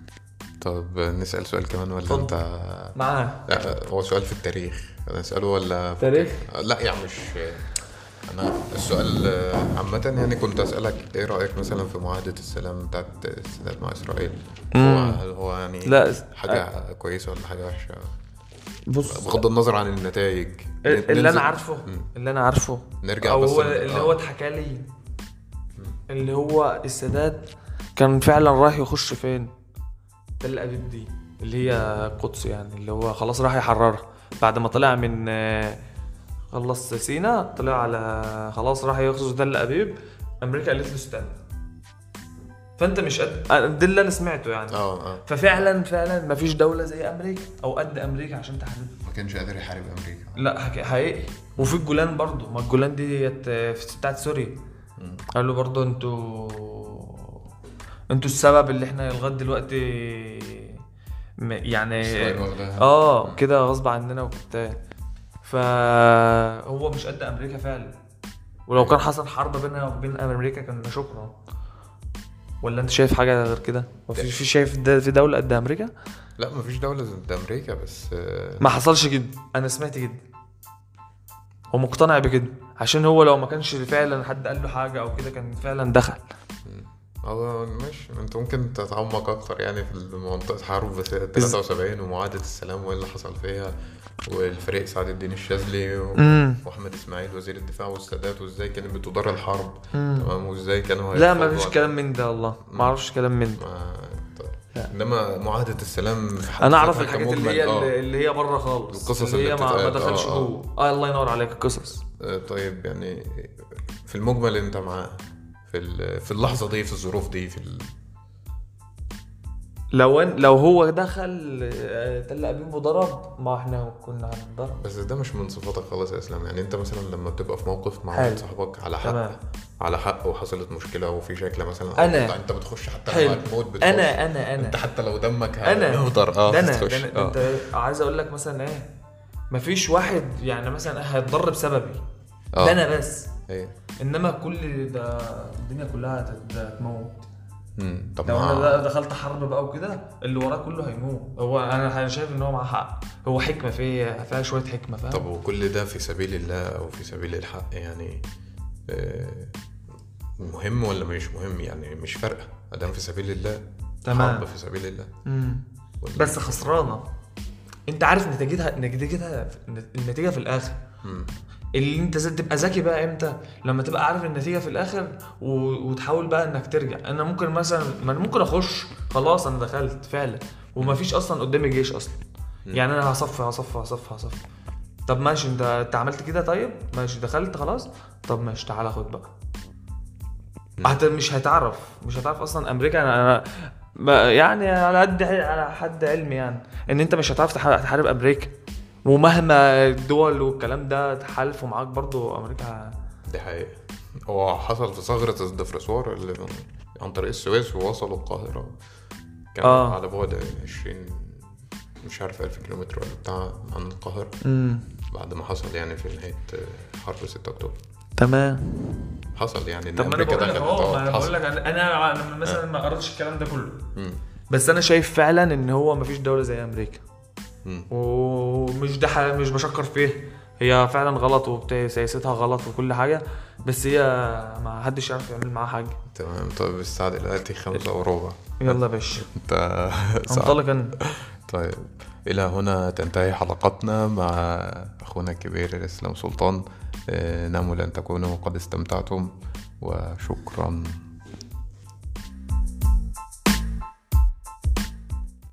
Speaker 1: طب نسأل سؤال كمان ولا
Speaker 2: اتفضل.
Speaker 1: انت
Speaker 2: معاه
Speaker 1: لا هو سؤال في التاريخ نسأله ولا في
Speaker 2: تاريخ
Speaker 1: لا يعني مش انا السؤال آه، عامة يعني كنت اسألك ايه رأيك مثلا في معاهدة السلام بتاعت السادات مع اسرائيل هو
Speaker 2: مم.
Speaker 1: هل هو يعني
Speaker 2: لا،
Speaker 1: حاجة كويسة ولا حاجة وحشة
Speaker 2: بص
Speaker 1: بغض النظر عن النتائج
Speaker 2: اللي
Speaker 1: ننزل-
Speaker 2: انا عارفه
Speaker 1: مم.
Speaker 2: اللي انا عارفه
Speaker 1: نرجع
Speaker 2: او
Speaker 1: بس
Speaker 2: هو
Speaker 1: ل-
Speaker 2: اللي
Speaker 1: آه.
Speaker 2: هو اتحكى لي اللي هو السادات كان فعلا رايح يخش فين تل ابيب دي اللي هي القدس يعني اللي هو خلاص راح يحررها بعد ما طلع من آه، خلص سينا طلع على خلاص راح يغزو تل ابيب امريكا قالت له استنى فانت مش قد أنا- ده اللي انا سمعته يعني
Speaker 1: اه اه
Speaker 2: ففعلا فعلا ما فيش دوله زي امريكا او قد امريكا عشان تحاربها
Speaker 1: ما كانش قادر يحارب امريكا
Speaker 2: لا حقيقي- حقيقي وفي الجولان برضو ما الجولان ديت في- بتاعت سوريا
Speaker 1: مم.
Speaker 2: قالوا برضو انتوا انتوا السبب اللي احنا لغايه دلوقتي م- يعني
Speaker 1: إسرائيل واخداها.
Speaker 2: اه كده غصب عننا وبتاع فهو مش قد امريكا فعلا ولو كان حصل حرب بيننا وبين امريكا كان شكرا ولا انت شايف حاجه غير كده وفي في شايف ده في دوله قد امريكا
Speaker 1: لا ما فيش دولة ضد امريكا بس آه،
Speaker 2: ما حصلش كده انا سمعت كده هو مقتنع بكده عشان هو لو ما كانش فعلا حد قال له حاجه او كده كان فعلا دخل
Speaker 1: هو ماشي انت ممكن تتعمق اكتر يعني في منطقة حرب 73 ومعاهدة السلام وايه اللي حصل فيها والفريق سعد الدين الشاذلي و-
Speaker 2: امم
Speaker 1: واحمد اسماعيل وزير الدفاع والسادات وازاي كانت بتدار الحرب تمام وازاي كانوا
Speaker 2: لا ما
Speaker 1: هيخوضوا
Speaker 2: فيش
Speaker 1: على-
Speaker 2: كلام من ده والله ما اعرفش كلام من ده
Speaker 1: ما طيب.
Speaker 2: لا.
Speaker 1: انما معاهدة السلام في حد
Speaker 2: انا اعرف
Speaker 1: ذاتها
Speaker 2: الحاجات اللي
Speaker 1: كمجمل،
Speaker 2: هي
Speaker 1: آه.
Speaker 2: اللي هي بره خالص
Speaker 1: القصص
Speaker 2: اللي هي
Speaker 1: اللي
Speaker 2: ما, ما
Speaker 1: بتتقال،
Speaker 2: دخلش
Speaker 1: آه، آه.
Speaker 2: جوه اه الله ينور عليك القصص
Speaker 1: آه، طيب يعني في المجمل انت معاه في ال- في اللحظة دي في الظروف دي في ال...
Speaker 2: لو أن لو هو دخل آه، تل ابيب وضرب ما احنا كنا هنضرب
Speaker 1: بس ده مش من صفاتك خالص يا اسلام يعني انت مثلا لما بتبقى في موقف مع
Speaker 2: حلو.
Speaker 1: واحد صاحبك على حق
Speaker 2: تمام.
Speaker 1: على حق وحصلت مشكله وفي شكله مثلا أو
Speaker 2: أنا.
Speaker 1: انت- انت بتخش حتى
Speaker 2: حلو.
Speaker 1: لو هتموت بتخش
Speaker 2: انا انا انا
Speaker 1: انت حتى لو دمك
Speaker 2: انا
Speaker 1: هيهدر اه
Speaker 2: ده انا
Speaker 1: بتخش.
Speaker 2: ده انا
Speaker 1: اه.
Speaker 2: انت عايز اقول لك مثلا ايه مفيش واحد يعني مثلا هيتضر بسببي
Speaker 1: اه.
Speaker 2: ده انا بس
Speaker 1: ايه
Speaker 2: انما كل ده الدنيا كلها هتت- هتموت
Speaker 1: امم طب
Speaker 2: لو
Speaker 1: ما
Speaker 2: انا بقى دخلت حرب بقى وكده اللي وراه كله هيموت هو انا أنا شايف ان هو معاه حق هو حكمه فيه فيها شويه حكمه فاهم
Speaker 1: طب وكل ده في سبيل الله او في سبيل الحق يعني آه، مهم ولا مش مهم يعني مش فارقه ادام في سبيل الله
Speaker 2: تمام.
Speaker 1: حرب في سبيل الله
Speaker 2: مم.
Speaker 1: ولا-
Speaker 2: بس خسرانه انت عارف نتيجتها نتيجتها النتيجه في الاخر
Speaker 1: مم.
Speaker 2: اللي انت زي- تبقى ذكي بقى امتى لما تبقى عارف النتيجه في الاخر و... وتحاول بقى انك ترجع انا ممكن مثلا ما انا ممكن اخش خلاص انا دخلت فعلا وما فيش اصلا قدامي جيش اصلا يعني انا هصف هصف هصف هصف طب ماشي انت انت عملت كده طيب ماشي دخلت خلاص طب ماشي تعالى خد بقى هت... مش هتعرف مش هتعرف اصلا امريكا انا, أنا... ما- يعني على قد على حد علمي يعني ان انت مش هتعرف تح- تحارب امريكا ومهما الدول والكلام ده تحالفوا معاك برضو امريكا
Speaker 1: دي حقيقة هو حصل في ثغرة الدفرسوار اللي من- عن طريق السويس ووصلوا القاهرة كان
Speaker 2: آه.
Speaker 1: على بعد 20 مش عارف 1000 كيلومتر ولا بتاع عن القاهرة
Speaker 2: امم
Speaker 1: بعد ما حصل يعني في نهاية حرب 6 أكتوبر
Speaker 2: تمام
Speaker 1: حصل يعني إن
Speaker 2: طب ما انا
Speaker 1: أمريكا
Speaker 2: بقول لك
Speaker 1: دخلت
Speaker 2: اهو ما
Speaker 1: آه،
Speaker 2: انا بقول
Speaker 1: حصل
Speaker 2: لك انا انا أنا مثلا ما قريتش الكلام ده كله
Speaker 1: مم.
Speaker 2: بس انا شايف فعلا ان هو ما فيش دوله زي امريكا
Speaker 1: مم.
Speaker 2: ومش ده ح- مش بشكر فيه هي فعلا غلط وبتاع سياستها غلط وكل حاجه بس هي ما حدش يعرف يعمل معاها حاجه
Speaker 1: تمام طيب الساعة دلوقتي خمسة وربع
Speaker 2: يلا يا باشا
Speaker 1: انت ساعة
Speaker 2: انطلق انا
Speaker 1: طيب إلى هنا تنتهي حلقتنا مع أخونا الكبير الإسلام سلطان آه، نامل أن تكونوا قد استمتعتم وشكرا